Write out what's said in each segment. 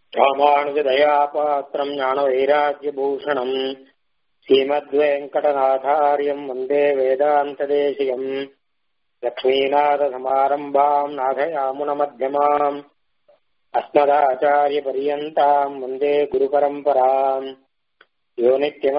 ராமானுஜதயாபாத்திரம் ஞானவைராக்கியபூஷணம் ஸ்ரீமத்வேங்கடநாதாரியம் வந்தே வேதாந்ததேசிகம் லக்ஷ்மீநாதசமாரம்பாம் நாதயாமுனமத்தியமாம் अस्मदाचार्यपर्यन्ताम् वन्दे गुरुपरम्पराम् यो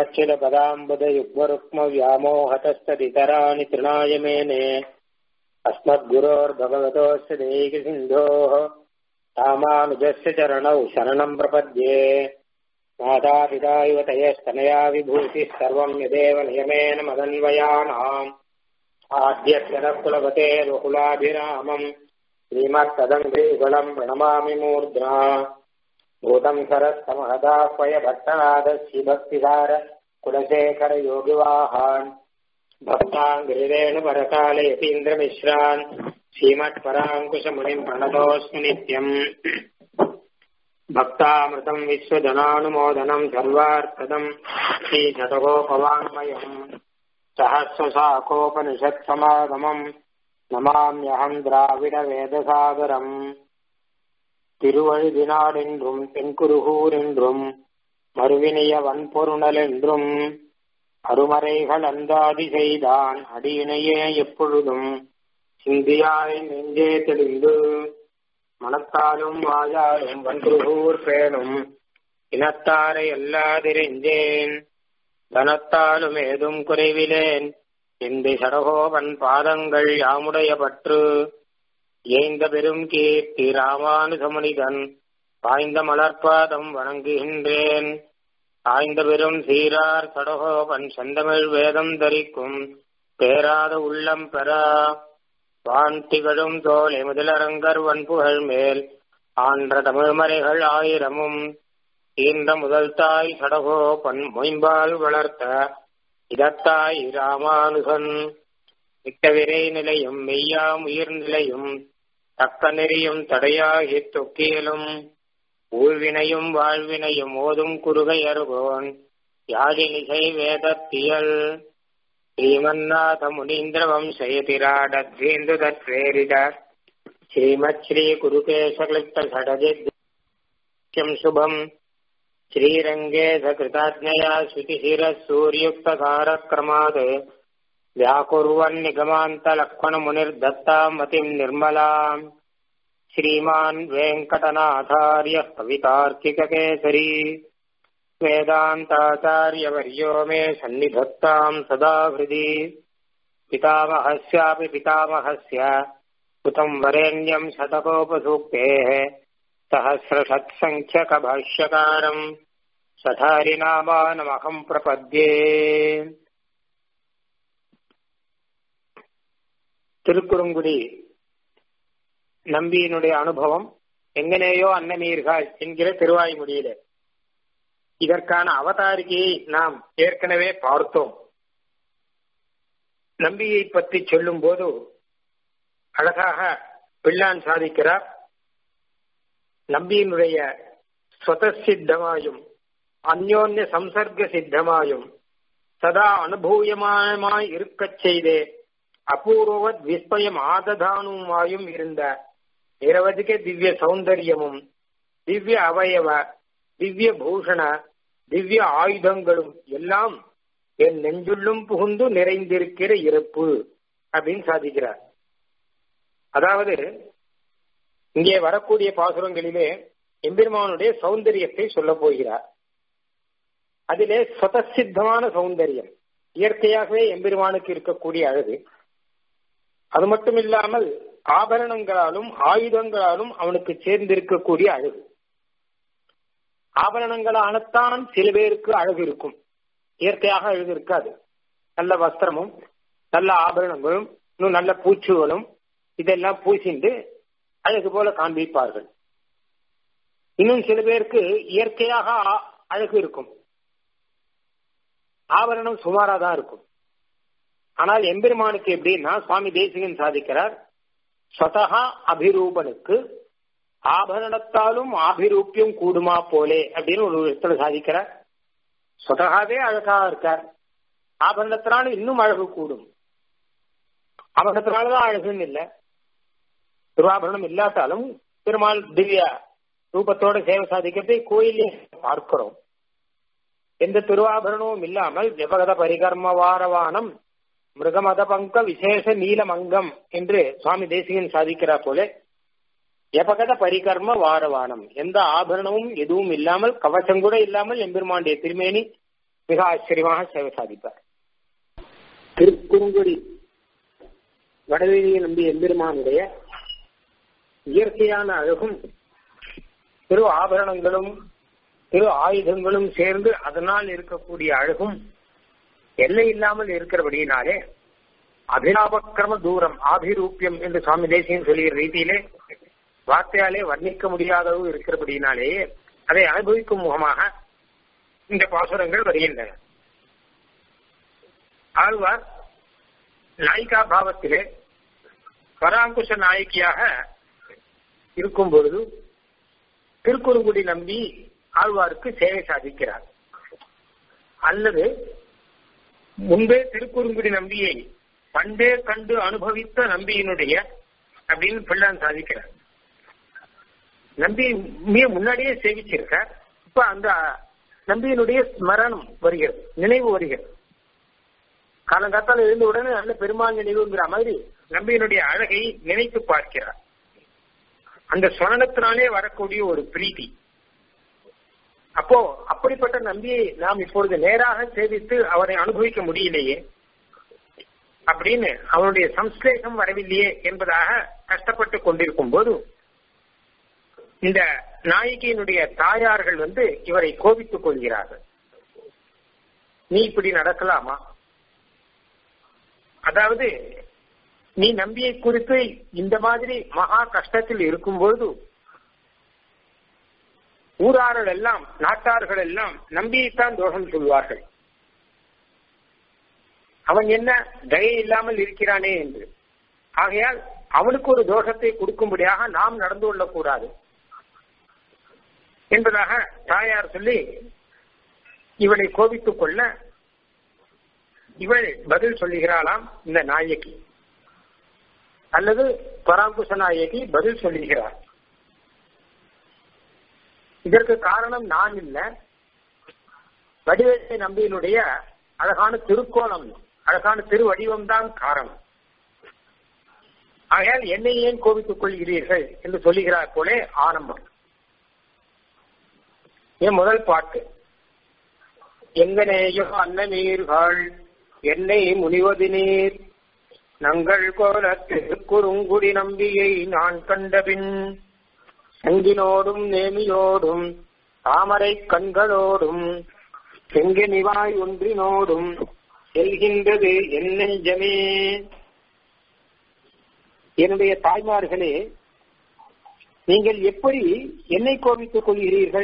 नित्यमच्युतपदाम्बुदयुग्मरुक्मव्यामोहतस्तदितराणि तृणाय मेने अस्मद्गुरोर्भगवतोऽस्य देहिसिन्धोः रामानुजस्य चरणौ शरणम् प्रपद्ये मातापिता इव तयस्तनया विभूतिः सर्वम् यदेव नियमेन मदन्वयानाम् आद्यस्य न कुलपते बहुलाभिरामम् श्रीमत्तदङ्घ्रीकुलम् प्रणमामि मूर्ध्ना भूतम् सरस्तमहदाह्वय भट्टनादस्य भक्तिधार कुलशेखर योगिवाहान् भक्ताङ्गिरेणु परकाले यतीन्द्रमिश्रान् श्रीमत्पराङ्कुशमुनिम् प्रणतोऽस्मि नित्यम् भक्तामृतम् विश्वजनानुमोदनम् सर्वार्थदम् श्रीशतकोपवाङ्मयम् सहस्रशाकोपनिषत्समागमम् நமாமியகம் திராவிட வேதசாகரம் திருவழுதினாடென்றும் தென்குருகூர் என்றும் மறுவினைய வன்பொருணல் என்றும் அருமறைகள் அந்தாதி செய்தான் அடியினையே எப்பொழுதும் சிந்தியாய் நெஞ்சே தெளிந்து மனத்தாலும் வாயாலும் வன்குருகூர் பேணும் இனத்தாரை அல்லாதிரெஞ்சேன் தனத்தாலும் ஏதும் குறைவிலேன் இந்த சடகோபன் பாதங்கள் யாமுடைய பற்று ஏந்த பெரும் கீர்த்தி ராமானுசமுனிதன் பாய்ந்த மலர்பாதம் வணங்குகின்றேன் ஆய்ந்த பெரும் சீரார் சடகோபன் செந்தமிழ் வேதம் தரிக்கும் பேராத உள்ளம் பெறா வான் திகழும் தோலை முதலரங்கர் வன்புகழ் மேல் ஆன்ற தமிழ்மறைகள் ஆயிரமும் ஈன்ற முதல் தாய் சடகோபன் மொயம்பால் வளர்த்த இதத்தாய் ராமானுகன் மிக்க விரை நிலையும் மெய்யாம் உயிர் நிலையும் தக்க நெறியும் தடையாகி தொக்கியலும் ஊழ்வினையும் வாழ்வினையும் ஓதும் குறுகை அருகோன் யாழினிசை வேதத்தியல் ஸ்ரீமன்னாத முனீந்திர வம்சயதிராடத்வேந்து தத்வேரித ஸ்ரீமத் ஸ்ரீ குருகேசக்லிப்த சடஜித்யம் சுபம் श्रीरङ्गे सकृताज्ञया श्रुतिशिरः सूर्युक्तकारक्रमात् व्याकुर्वन्निगमान्तलक्ष्मणमुनिर्दत्ताम् मतिम् निर्मलाम् श्रीमान् वेङ्कटनाथार्यः कवितार्किककेसरी वेदान्ताचार्यवर्यो मे सन्निधत्ताम् सदा हृदि पितामहस्यापि पितामहस्य कृतम् वरेण्यम् शतकोपसूक्तेः सहस्रषत्सङ्ख्यकभाष्यकारम् सठारिनामानमहम् प्रपद्ये திருக்குறுங்குடி நம்பியினுடைய அனுபவம் எங்கனேயோ அன்னமீர்கள் என்கிற திருவாய்மொழியில இதற்கான அவதாரிகையை நாம் ஏற்கனவே பார்த்தோம் நம்பியை பற்றி சொல்லும் போது அழகாக பிள்ளான் சாதிக்கிறார் நம்பியினுடைய ஸ்வதசித்தமாயும் அந்யோன்ய சம்சர்க்க சித்தமாயும் சதா அனுபூயமாய் இருக்கச் செய்தே அபூர்வத் விஸ்மயம் ஆததானுமாயும் இருந்த நிரவதிக திவ்ய சௌந்தரியமும் திவ்ய அவயவ திவ்ய பூஷண திவ்ய ஆயுதங்களும் எல்லாம் என் நெஞ்சுள்ளும் புகுந்து நிறைந்திருக்கிற இருப்பு அப்படின்னு சாதிக்கிறார் அதாவது இங்கே வரக்கூடிய பாசுரங்களிலே எம்பெருமானுடைய சௌந்தரியத்தை சொல்ல போகிறார் அதிலே சுதசித்தமான சௌந்தரியம் இயற்கையாகவே எம்பெருமானுக்கு இருக்கக்கூடிய அழகு அது மட்டும் இல்லாமல் ஆபரணங்களாலும் ஆயுதங்களாலும் அவனுக்கு சேர்ந்திருக்கக்கூடிய அழகு ஆபரணங்களானத்தான் சில பேருக்கு அழகு இருக்கும் இயற்கையாக அழகு இருக்காது நல்ல வஸ்திரமும் நல்ல ஆபரணங்களும் இன்னும் நல்ல பூச்சுகளும் இதெல்லாம் பூசிண்டு அழகு போல காண்பிப்பார்கள் இன்னும் சில பேருக்கு இயற்கையாக அழகு இருக்கும் ஆபரணம் சுமாரா தான் இருக்கும் ஆனால் எம்பெருமானுக்கு எப்படின்னா சுவாமி தேசிகன் சாதிக்கிறார் ஸ்வதகா அபிரூபனுக்கு ஆபரணத்தாலும் ஆபிரூப்பியம் கூடுமா போலே அப்படின்னு ஒரு இடத்துல சாதிக்கிறார் ஸ்வதகாவே அழகாக இருக்கார் ஆபரணத்தினாலும் இன்னும் அழகு கூடும் ஆபரணத்தினாலதான் அழகுன்னு இல்லை திருவாபரணம் இல்லாட்டாலும் பெருமாள் திவ்ய ரூபத்தோட சேவை சாதிக்கிறதை கோயிலே பார்க்கிறோம் எந்த திருவாபரணமும் இல்லாமல் ஜபகத பரிகர்ம வாரவானம் மிருகமத பங்க விசேஷ நீலமங்கம் என்று சுவாமி தேசிகன் சாதிக்கிறார் போல எபகத பரிகர்ம வாரவானம் எந்த ஆபரணமும் எதுவும் இல்லாமல் கவச்சம் கூட இல்லாமல் எம்பெருமாண்டிய திருமேனி மிக ஆச்சரியமாக சேவை சாதிப்பார் திருக்குறுங்குடி வடவெளியை நம்பிய எம்பெருமானுடைய இயற்கையான அழகும் திரு ஆபரணங்களும் திரு ஆயுதங்களும் சேர்ந்து அதனால் இருக்கக்கூடிய அழகும் எல்லை இல்லாமல் இருக்கிறபடியினாலே அபிலாபக்கிரம தூரம் ஆபிரூப்பியம் என்று சுவாமி தேசியம் சொல்லுகிற ரீதியிலே வார்த்தையாலே வர்ணிக்க முடியாதவு இருக்கிறபடியினாலேயே அதை அனுபவிக்கும் முகமாக இந்த பாசுரங்கள் வருகின்றன ஆழ்வார் நாயிகா பாவத்திலே பராங்குஷ நாயகியாக இருக்கும் பொழுது திருக்குறுங்குடி நம்பி ஆழ்வாருக்கு சேவை சாதிக்கிறார் அல்லது முன்பே திருக்குறுங்குடி நம்பியை பண்டே கண்டு அனுபவித்த நம்பியினுடைய அப்படின்னு பிள்ளான் சாதிக்கிறார் நம்பி மிக முன்னாடியே சேவிச்சிருக்கார் இப்ப அந்த நம்பியினுடைய ஸ்மரணம் வருகிறது நினைவு வருகிறது காலங்காத்தால எழுந்த உடனே நல்ல பெருமாள் நினைவுங்கிற மாதிரி நம்பியினுடைய அழகை நினைத்து பார்க்கிறார் அந்த ஸ்மரணத்தினாலே வரக்கூடிய ஒரு பிரீதி அப்போ அப்படிப்பட்ட நம்பியை நாம் இப்பொழுது நேராக சேவித்து அவரை அனுபவிக்க முடியலையே அப்படின்னு அவனுடைய சம்ஸ்லேஷம் வரவில்லையே என்பதாக கஷ்டப்பட்டு கொண்டிருக்கும் போது இந்த நாயகியினுடைய தாயார்கள் வந்து இவரை கோபித்துக் கொள்கிறார்கள் நீ இப்படி நடக்கலாமா அதாவது நீ நம்பியை குறித்து இந்த மாதிரி மகா கஷ்டத்தில் இருக்கும்போது ஊரார்கள் எல்லாம் நாட்டார்கள் எல்லாம் நம்பியைத்தான் தோஷம் சொல்வார்கள் அவன் என்ன தயை இல்லாமல் இருக்கிறானே என்று ஆகையால் அவனுக்கு ஒரு தோஷத்தை கொடுக்கும்படியாக நாம் நடந்து கொள்ளக்கூடாது என்பதாக தாயார் சொல்லி இவளை கோபித்துக் கொள்ள இவள் பதில் சொல்லுகிறாளாம் இந்த நாயகி அல்லது பராங்குச நாயகி பதில் சொல்லுகிறார் இதற்கு காரணம் நான் இல்ல வடிவேட்டை நம்பியினுடைய அழகான திருக்கோணம் அழகான திருவடிவம் தான் காரணம் ஆகையால் என்னை ஏன் கோபித்துக் கொள்கிறீர்கள் என்று சொல்லுகிறார் போலே ஆரம்பம் என் முதல் பாட்டு எங்கனேயோ அன்ன நீர்கள் என்னை முனிவது நீர் நங்கள் கோல திருக்குறுங்குடி நம்பியை நான் கண்டபின் செங்கினோடும் நேமியோடும் தாமரை கண்களோடும் செங்கனிவாய் ஒன்றினோடும் செல்கின்றது என் நெஞ்சமே என்னுடைய தாய்மார்களே நீங்கள் எப்படி என்னை கோபித்துக் கொள்கிறீர்கள்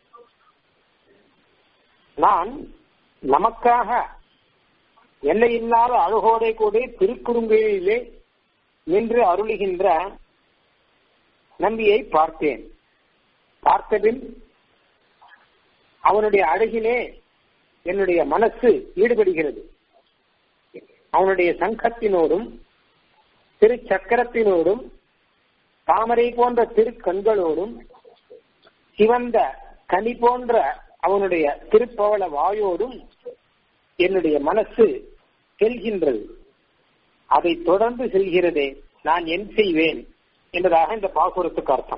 நான் நமக்காக எல்லையில்லாத அழகோடை கூட திருக்குறுங்கையிலே நின்று அருளுகின்ற நம்பியை பார்த்தேன் பார்த்தபின் அவனுடைய அழகிலே என்னுடைய மனசு ஈடுபடுகிறது அவனுடைய சங்கத்தினோடும் திருச்சக்கரத்தினோடும் தாமரை போன்ற திருக்கண்களோடும் சிவந்த கனி போன்ற அவனுடைய திருப்பவள வாயோடும் என்னுடைய மனசு செல்கின்றது அதை தொடர்ந்து செல்கிறதே நான் என் செய்வேன் என்பதாக இந்த பாசுரத்துக்கு அர்த்தம்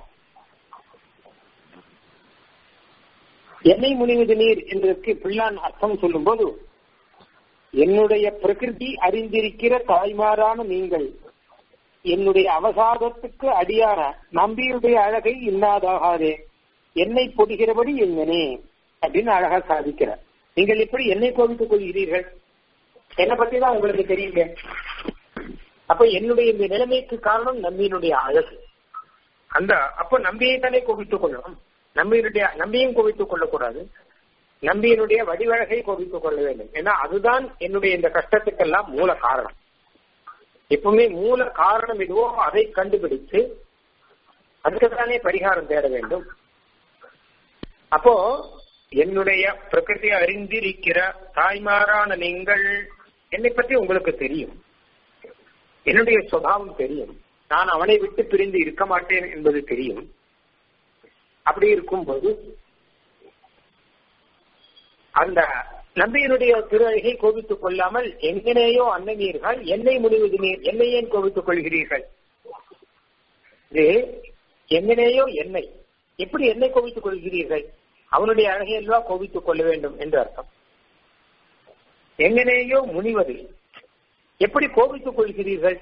என்னை முனிவது நீர் என்பதற்கு பிள்ளான் அர்த்தம் சொல்லும் போது என்னுடைய பிரகிருதி அறிந்திருக்கிற தாய்மாரான நீங்கள் என்னுடைய அவசாதத்துக்கு அடியான நம்பியுடைய அழகை இல்லாதாகாதே என்னை பொடுகிறபடி எங்கனே அப்படின்னு அழகா சாதிக்கிறார் நீங்கள் எப்படி என்னை கோபித்துக் கொள்கிறீர்கள் என்னை பத்தி தான் உங்களுக்கு தெரியல அப்ப என்னுடைய இந்த நிலைமைக்கு காரணம் நம்பியினுடைய அழகு அந்த அப்ப நம்பியை தானே கோபித்துக் கொள்ளணும் நம்பியினுடைய நம்பியும் கோபித்துக் கொள்ளக்கூடாது நம்பியினுடைய வடிவழகை கோபித்துக் கொள்ள வேண்டும் ஏன்னா அதுதான் என்னுடைய இந்த கஷ்டத்துக்கெல்லாம் மூல காரணம் எப்பவுமே மூல காரணம் எதுவோ அதை கண்டுபிடித்து அதுக்கு தானே பரிகாரம் தேட வேண்டும் அப்போ என்னுடைய பிரகிருதி அறிந்திருக்கிற தாய்மாரான நீங்கள் என்னை பற்றி உங்களுக்கு தெரியும் என்னுடைய சுபாவம் தெரியும் நான் அவனை விட்டு பிரிந்து இருக்க மாட்டேன் என்பது தெரியும் அப்படி இருக்கும்போது அந்த நம்பியினுடைய திருஅழகை கோபித்துக் கொள்ளாமல் எங்கனேயோ அன்னநீர்கள் என்னை முடிவது நீர் என்னை ஏன் கோபித்துக் கொள்கிறீர்கள் இது எங்கனேயோ என்னை எப்படி என்னை கோபித்துக் கொள்கிறீர்கள் அவனுடைய அழகை எல்லாம் கோபித்துக் கொள்ள வேண்டும் என்று அர்த்தம் எங்கனேயோ முனிவது எப்படி கோபித்துக் கொள்கிறீர்கள்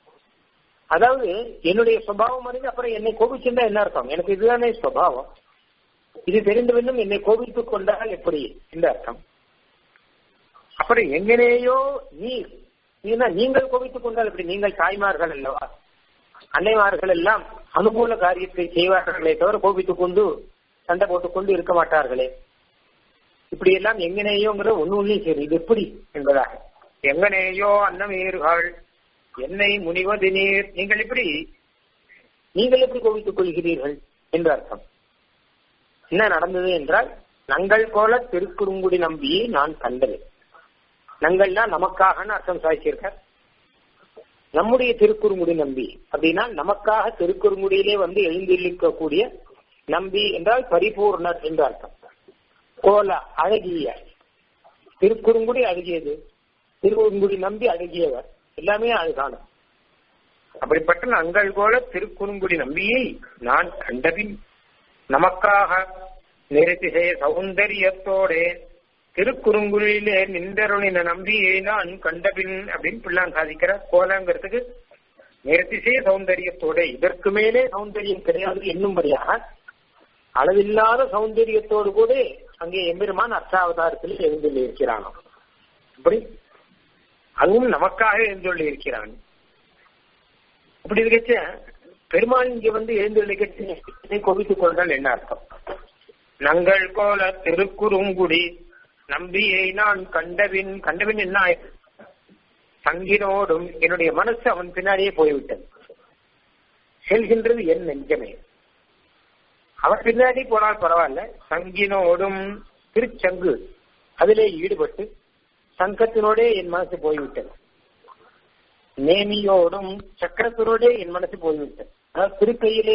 அதாவது என்னுடைய சுபாவம் அறிந்து அப்புறம் என்னை கோபிச்சிருந்தா என்ன அர்த்தம் எனக்கு இதுதானே சுபாவம் இது தெரிந்து இன்னும் என்னை கோபித்துக் கொண்டால் எப்படி இந்த அர்த்தம் அப்புறம் எங்கனேயோ நீ நீங்கள் கோபித்துக் கொண்டால் எப்படி நீங்கள் தாய்மார்கள் அல்லவா அன்னைமார்கள் எல்லாம் அனுகூல காரியத்தை செய்வார்களே தவிர கோபித்துக் கொண்டு சண்டை போட்டுக் கொண்டு இருக்க மாட்டார்களே இப்படி எல்லாம் எங்கனேயோங்கிற ஒண்ணு ஒன்னும் சரி இது எப்படி என்பதாக எங்கனேயோ அன்னமீர்கள் என்னை முனிவது நீர் நீங்கள் எப்படி நீங்கள் எப்படி கோபித்துக் கொள்கிறீர்கள் என்று அர்த்தம் என்ன நடந்தது என்றால் நங்கள் போல திருக்குறுங்குடி நம்பியை நான் கண்டது நங்கள்னா நமக்காகன்னு அர்த்தம் சாதிச்சிருக்க நம்முடைய திருக்குறுங்குடி நம்பி அப்படின்னா நமக்காக திருக்குறுங்குடியிலே வந்து எழுந்திருக்கக்கூடிய நம்பி என்றால் பரிபூர்ணர் என்று அர்த்தம் கோல அழகிய திருக்குறுங்குடி அழகியது திருக்குறுங்குடி நம்பி அழகியவர் எல்லாமே அழகான அப்படிப்பட்ட நங்கள் போல திருக்குறுங்குடி நம்பியை நான் கண்டபின் நமக்காக நிறுத்திசைய சௌந்தரியத்தோட திருக்குறுங்குறியிலே நின்றருளின நம்பியை நான் கண்டபின் அப்படின்னு பிள்ளான் சாதிக்கிற கோலங்கிறதுக்கு நிறுத்திசைய சௌந்தரியத்தோட இதற்கு மேலே சௌந்தரியம் கிடையாது என்னும்படியாக அளவில்லாத சௌந்தரியத்தோடு கூட அங்கே எம்பெருமான் அர்த்தாவதாரத்தில் எழுந்துள்ள இருக்கிறானோ அப்படி அதுவும் நமக்காக எழுந்துள்ள இருக்கிறான் அப்படி இருக்கச்ச பெருமாள் இங்க வந்து எழுந்துள்ள கோபித்துக் கொண்டால் என்ன அர்த்தம் நங்கள் கோல திருக்குறுங்குடி நம்பியை நான் கண்டபின் கண்டபின் என்ன சங்கினோடும் என்னுடைய மனசு அவன் பின்னாடியே போய்விட்டது செல்கின்றது என் நெஞ்சமே அவன் பின்னாடி போனால் பரவாயில்ல சங்கினோடும் திருச்சங்கு அதிலே ஈடுபட்டு சங்கத்தினோடே என் மனசு போய்விட்டது நேமியோடும் சக்கரத்தினோடே என் மனசு போய்விட்டது அதாவது திருக்கையிலே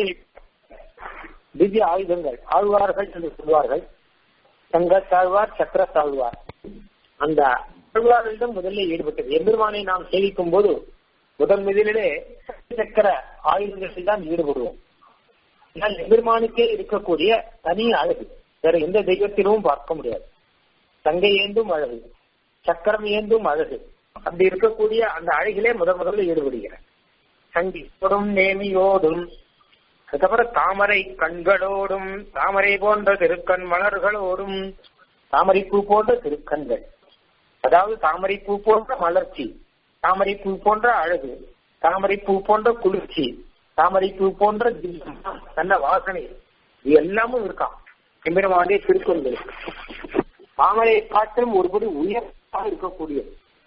திவ்ய ஆயுதங்கள் ஆழ்வார்கள் என்று சொல்வார்கள் சங்க தாழ்வார் சக்கர தாழ்வார் அந்த ஆழ்வார்களிடம் முதல்ல ஈடுபட்டது எம்பெருமானை நாம் சேவிக்கும் போது முதல் முதலிலே சக்கர ஆயுதங்களில் தான் ஈடுபடுவோம் ஆனால் எம்பெருமானுக்கே இருக்கக்கூடிய தனி அழகு வேற எந்த தெய்வத்திலும் பார்க்க முடியாது தங்கை ஏந்தும் அழகு சக்கரம் ஏந்தும் அழகு அப்படி இருக்கக்கூடிய அந்த அழகிலே முதல் முதல்ல ஈடுபடுகிறார் சங்கியோடும் நேமியோடும் அதுக்கப்புறம் தாமரை கண்களோடும் தாமரை போன்ற திருக்கண் மலர்களோடும் தாமரை பூ போன்ற திருக்கண்கள் அதாவது தாமரை பூ போன்ற மலர்ச்சி தாமரை பூ போன்ற அழகு தாமரை பூ போன்ற குளிர்ச்சி தாமரை பூ போன்ற திவ்யம் நல்ல வாசனை இது எல்லாமும் இருக்கான் எம்பெருமானே திருக்கொண்டு தாமரை காட்டிலும் ஒருபடி உயர்வாக இருக்கக்கூடியது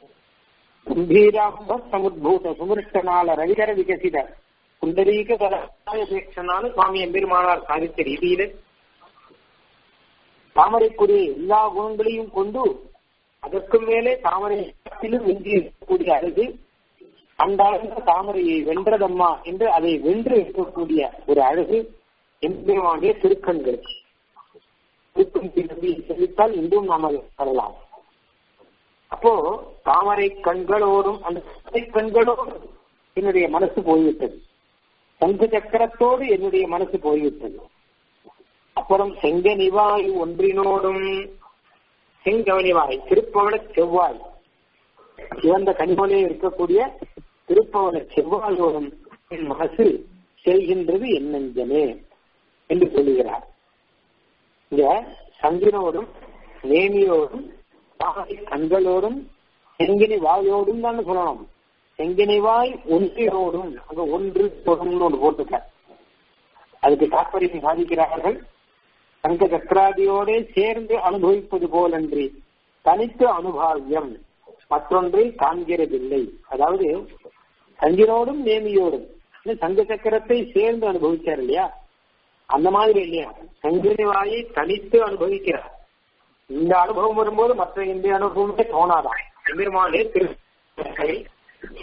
கும்பீராம்ப சமுத்பூத சுமிருஷ்டனால ரவிகர விகசித குண்டலீக கலாயபேட்சனாலும் சுவாமி எம்பெருமானார் சாதித்த ரீதியில தாமரைக்குரிய எல்லா குணங்களையும் கொண்டு அதற்கு மேலே தாமரையிலும் இன்றி இருக்கக்கூடிய அழகு அந்த அழகு தாமரையை வென்றதம்மா என்று அதை வென்று இருக்கக்கூடிய ஒரு அழகு எம்பெருமானுடைய திருக்கண்களுக்கு செலுத்தால் இன்றும் நாம் அதை பெறலாம் அப்போ தாமரை கண்களோடும் அந்த கண்களோடு என்னுடைய மனசு போய்விட்டது சங்கு சக்கரத்தோடு என்னுடைய மனசு போய்விட்டது அப்புறம் செங்கனிவாய் ஒன்றினோடும் செங்கவனிவாய் திருப்பவன செவ்வாய் சிவந்த கனிமொழியே இருக்கக்கூடிய திருப்பவன செவ்வாயோடும் என் மனசு செல்கின்றது என் நெஞ்சமே என்று சொல்லுகிறார் இங்க சங்கினோடும் நேமியோடும் கண்களோடும் செங்கினி வாயோடும் தான் சொல்லணும் செங்கினிவாய் ஒன்றியோடும் அங்க ஒன்று தொடர்ந்து ஒன்று போட்டுக்க அதுக்கு தாற்பயம் சாதிக்கிறார்கள் சங்க சக்கராதியோட சேர்ந்து அனுபவிப்பது போலன்றி தனித்து அனுபாவியம் மற்றொன்றை காண்கிறதில்லை அதாவது சங்கினோடும் நேமியோடும் சங்க சக்கரத்தை சேர்ந்து அனுபவிச்சார் இல்லையா அந்த மாதிரி இல்லையா சங்கினி வாயை தனித்து அனுபவிக்கிறார் இந்த அனுபவம் வரும்போது மற்ற எந்த அனுபவமே தோணாதான் எம்பெருமானே திரு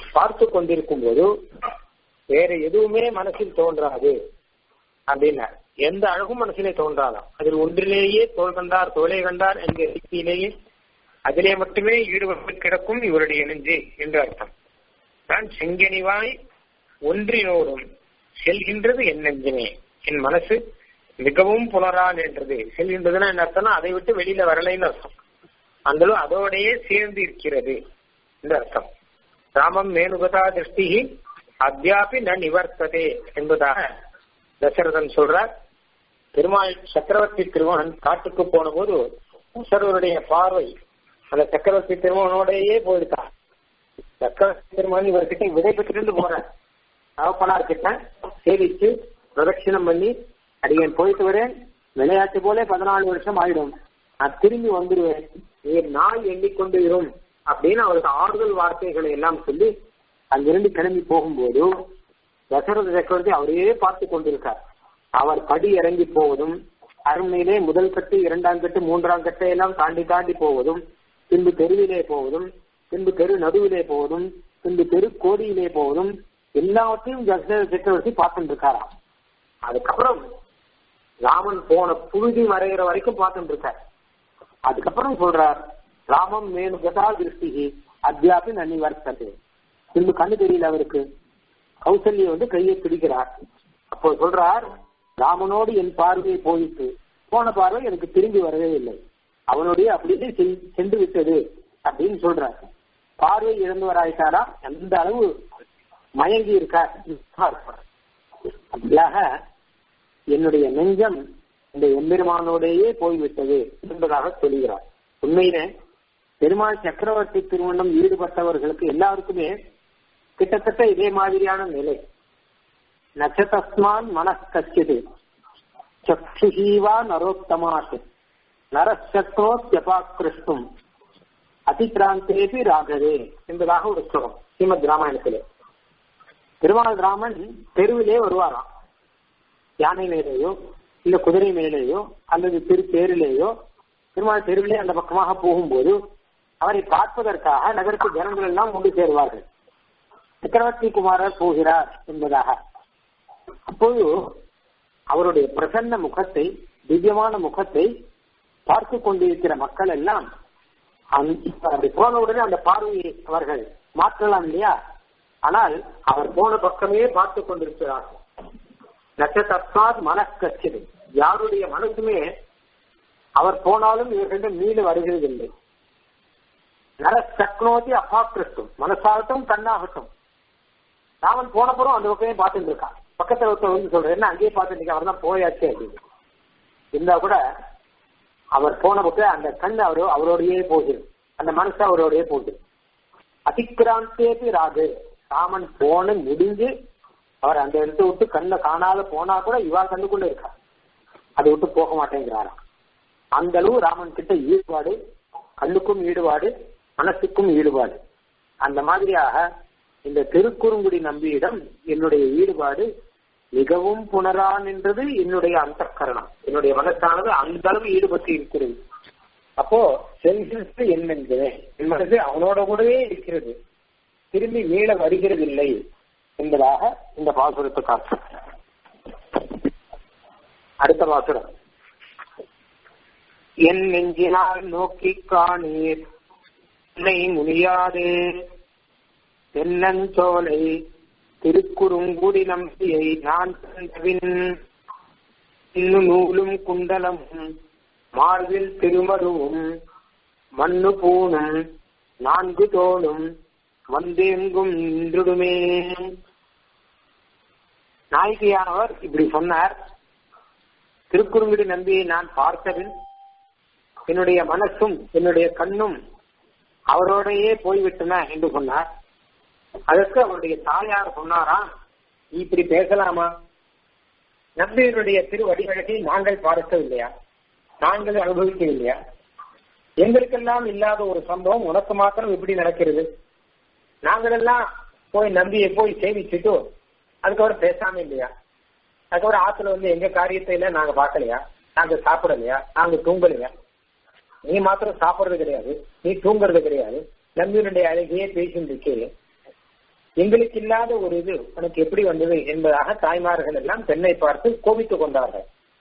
பார்த்து கொண்டிருக்கும் போது வேற எதுவுமே மனசில் தோன்றாது அப்படின்னார் எந்த அழகும் மனசிலே தோன்றாதாம் அதில் ஒன்றிலேயே தோல் கண்டார் தோலை கண்டார் என்கிற ரீதியிலேயே அதிலே மட்டுமே ஈடுபட்டு கிடக்கும் இவருடைய நெஞ்சு என்று அர்த்தம் நான் செங்கனிவாய் ஒன்றினோடும் செல்கின்றது என் நெஞ்சமே என் மனசு மிகவும் புலரான் என்றது செல்கின்றதுன்னா என்ன அர்த்தம்னா அதை விட்டு வெளியில வரலைன்னு அர்த்தம் அந்த அதோடையே சேர்ந்து இருக்கிறது என்று அர்த்தம் ராமம் மேனுகதா திருஷ்டி அத்தியாபி ந நிவர்த்ததே என்பதாக தசரதன் சொல்றார் பெருமாள் சக்கரவர்த்தி திருமகன் காட்டுக்கு போன போது தசரவருடைய பார்வை அந்த சக்கரவர்த்தி திருமகனோடையே போயிருக்கான் சக்கரவர்த்தி திருமகன் இவர்கிட்ட விடை பெற்றுட்டு போறார் தகப்பனார் கிட்ட சேவிச்சு பிரதட்சிணம் பண்ணி அடியன் போயிட்டு வரேன் விளையாட்டு போல பதினாலு வருஷம் ஆயிடும் நான் திரும்பி வந்துடுவேன் நீர் நாள் எண்ணிக்கொண்டு இரும் அப்படின்னு அவருக்கு ஆறுதல் வார்த்தைகளை எல்லாம் சொல்லி அங்கிருந்து கிளம்பி போகும்போது தசரத சக்கரவர்த்தி அவரையே பார்த்து கொண்டிருக்கார் அவர் படி இறங்கி போவதும் அரண்மையிலே முதல் கட்டு இரண்டாம் கட்டு மூன்றாம் கட்டை எல்லாம் தாண்டி தாண்டி போவதும் பின்பு தெருவிலே போவதும் பின்பு தெரு நடுவிலே போவதும் பின்பு தெரு கோடியிலே போவதும் எல்லாவற்றையும் தசரத சக்கரவர்த்தி பார்த்துட்டு இருக்காராம் அதுக்கப்புறம் ராமன் போன புழுதி வரைகிற வரைக்கும் பார்த்துட்டு இருக்கார் அதுக்கப்புறம் சொல்றார் ராமம் மேனு கதா திருஷ்டி அத்தியாபி நன்னி வர்த்தது பின்பு கண்ணு தெரியல அவருக்கு கௌசல்ய வந்து கையை பிடிக்கிறார் அப்போ சொல்றார் ராமனோடு என் பார்வை போயிட்டு போன பார்வை எனக்கு திரும்பி வரவே இல்லை அவனுடைய அப்படியே சென்று விட்டது அப்படின்னு சொல்றார் பார்வை இழந்தவராயிட்டாரா அந்த அளவு மயங்கி இருக்கார் அப்படியாக என்னுடைய நெஞ்சம் இந்த எம்பெருமானோடையே போய்விட்டது என்பதாக சொல்கிறார் உண்மையில பெருமாள் சக்கரவர்த்தி திருமணம் ஈடுபட்டவர்களுக்கு எல்லாருக்குமே கிட்டத்தட்ட இதே மாதிரியான நிலை நச்சதஸ்மான் மனக்கச்சிது சக்ஷுஷீவா நரோத்தமாத் நரசக்னோத்யபாக்கிருஷ்டும் அதிகிராந்தேபி ராகவே என்பதாக ஒரு ஸ்லோகம் ஸ்ரீமத் ராமாயணத்திலே பெருமாள் ராமன் தெருவிலே வருவாராம் யானை மேலேயோ இல்ல குதிரை மேலேயோ அல்லது திரு தேரிலேயோ பெருமாள் தெருவிலே அந்த பக்கமாக போகும்போது அவரை பார்ப்பதற்காக நகரத்து ஜனங்கள் எல்லாம் ஒன்று சேருவார்கள் சக்கரவர்த்தி குமாரர் போகிறார் என்பதாக அப்போது அவருடைய பிரசன்ன முகத்தை திவ்யமான முகத்தை பார்த்து கொண்டிருக்கிற மக்கள் எல்லாம் அப்படி போன உடனே அந்த பார்வையை அவர்கள் மாற்றலாம் இல்லையா ஆனால் அவர் போன பக்கமே பார்த்து கொண்டிருக்கிறார்கள் நட்சத்திரத்தால் மனக்கச்சிது யாருடைய மனசுமே அவர் போனாலும் இவர்களிடம் மீள வருகிறதில்லை நர சக்னோதி அபாக்கிருஷ்டும் மனசாகட்டும் கண்ணாகட்டும் ராமன் போனப்புறம் அந்த பக்கமே பார்த்துட்டு இருக்கான் பக்கத்துல ஒருத்தர் வந்து சொல்றேன் என்ன அங்கேயே பார்த்துட்டு அவர் தான் போயாச்சு அப்படின்னு இருந்தா கூட அவர் போன பக்கம் அந்த கண் அவரோ அவரோடையே போகுது அந்த மனசு அவரோடையே போகுது அதிக்கிராந்தேபி ராகு ராமன் போன முடிஞ்சு அவர் அந்த இடத்தை விட்டு கண்ணை காணாத போனா கூட இவா கண்ணுக்குள்ள இருக்கா அதை விட்டு போக மாட்டேங்கிறாராம் அந்த அளவு ராமன் கிட்ட ஈடுபாடு கண்ணுக்கும் ஈடுபாடு மனசுக்கும் ஈடுபாடு அந்த மாதிரியாக இந்த திருக்குறுங்குடி நம்பியிடம் என்னுடைய ஈடுபாடு மிகவும் புனரான் என்றது என்னுடைய அந்த கரணம் என்னுடைய மனசானது அந்த அளவு ஈடுபட்டு இருக்கிறது அப்போ செல்கிறது என்னென்கிறேன் என் மனது அவனோட கூடவே இருக்கிறது திரும்பி மீள வருகிறது இல்லை என்பதாக இந்த பாசுரத்துக்கு அர்த்தம் அடுத்த பாசுரம் என் நெஞ்சினால் நோக்கி காணீர் என்னை முடியாதே தென்னஞ்சோலை திருக்குறுங்குடி நம்பியை நான் கண்டபின் இன்னும் நூலும் குண்டலமும் மார்பில் திருமருவும் மண்ணு பூணும் நான்கு தோளும் வந்தெங்கும் நின்றுடுமே நாயகியானவர் இப்படி சொன்னார் திருக்குறுங்குடி நம்பியை நான் பார்த்தபின் என்னுடைய மனசும் என்னுடைய கண்ணும் அவரோடையே போய்விட்டன என்று சொன்னார் அதற்கு அவருடைய தாயார் சொன்னாரா நீ இப்படி பேசலாமா நம்பியருடைய திருவடிவழகை நாங்கள் பார்க்கவில்லையா நாங்கள் அனுபவிக்கவில்லையா எங்களுக்கெல்லாம் இல்லாத ஒரு சம்பவம் உனக்கு மாத்திரம் எப்படி நடக்கிறது நாங்கள் எல்லாம் போய் நம்பியை போய் சேவிச்சுட்டு அதுக்கப்புறம் பேசாம இல்லையா அதுக்கப்புறம் ஆத்துல வந்து எங்க காரியத்தை எல்லாம் நாங்க பார்க்கலையா நாங்க சாப்பிடலையா நாங்க தூங்கலையா நீ மாத்திரம் சாப்பிடுறது கிடையாது நீ தூங்குறது கிடையாது நம்பியினுடைய அழகையே பேசிட்டு இருக்கே எங்களுக்கு இல்லாத ஒரு இது உனக்கு எப்படி வந்தது என்பதாக தாய்மார்கள் எல்லாம் பெண்ணை பார்த்து கோபித்துக் கொண்டார்கள்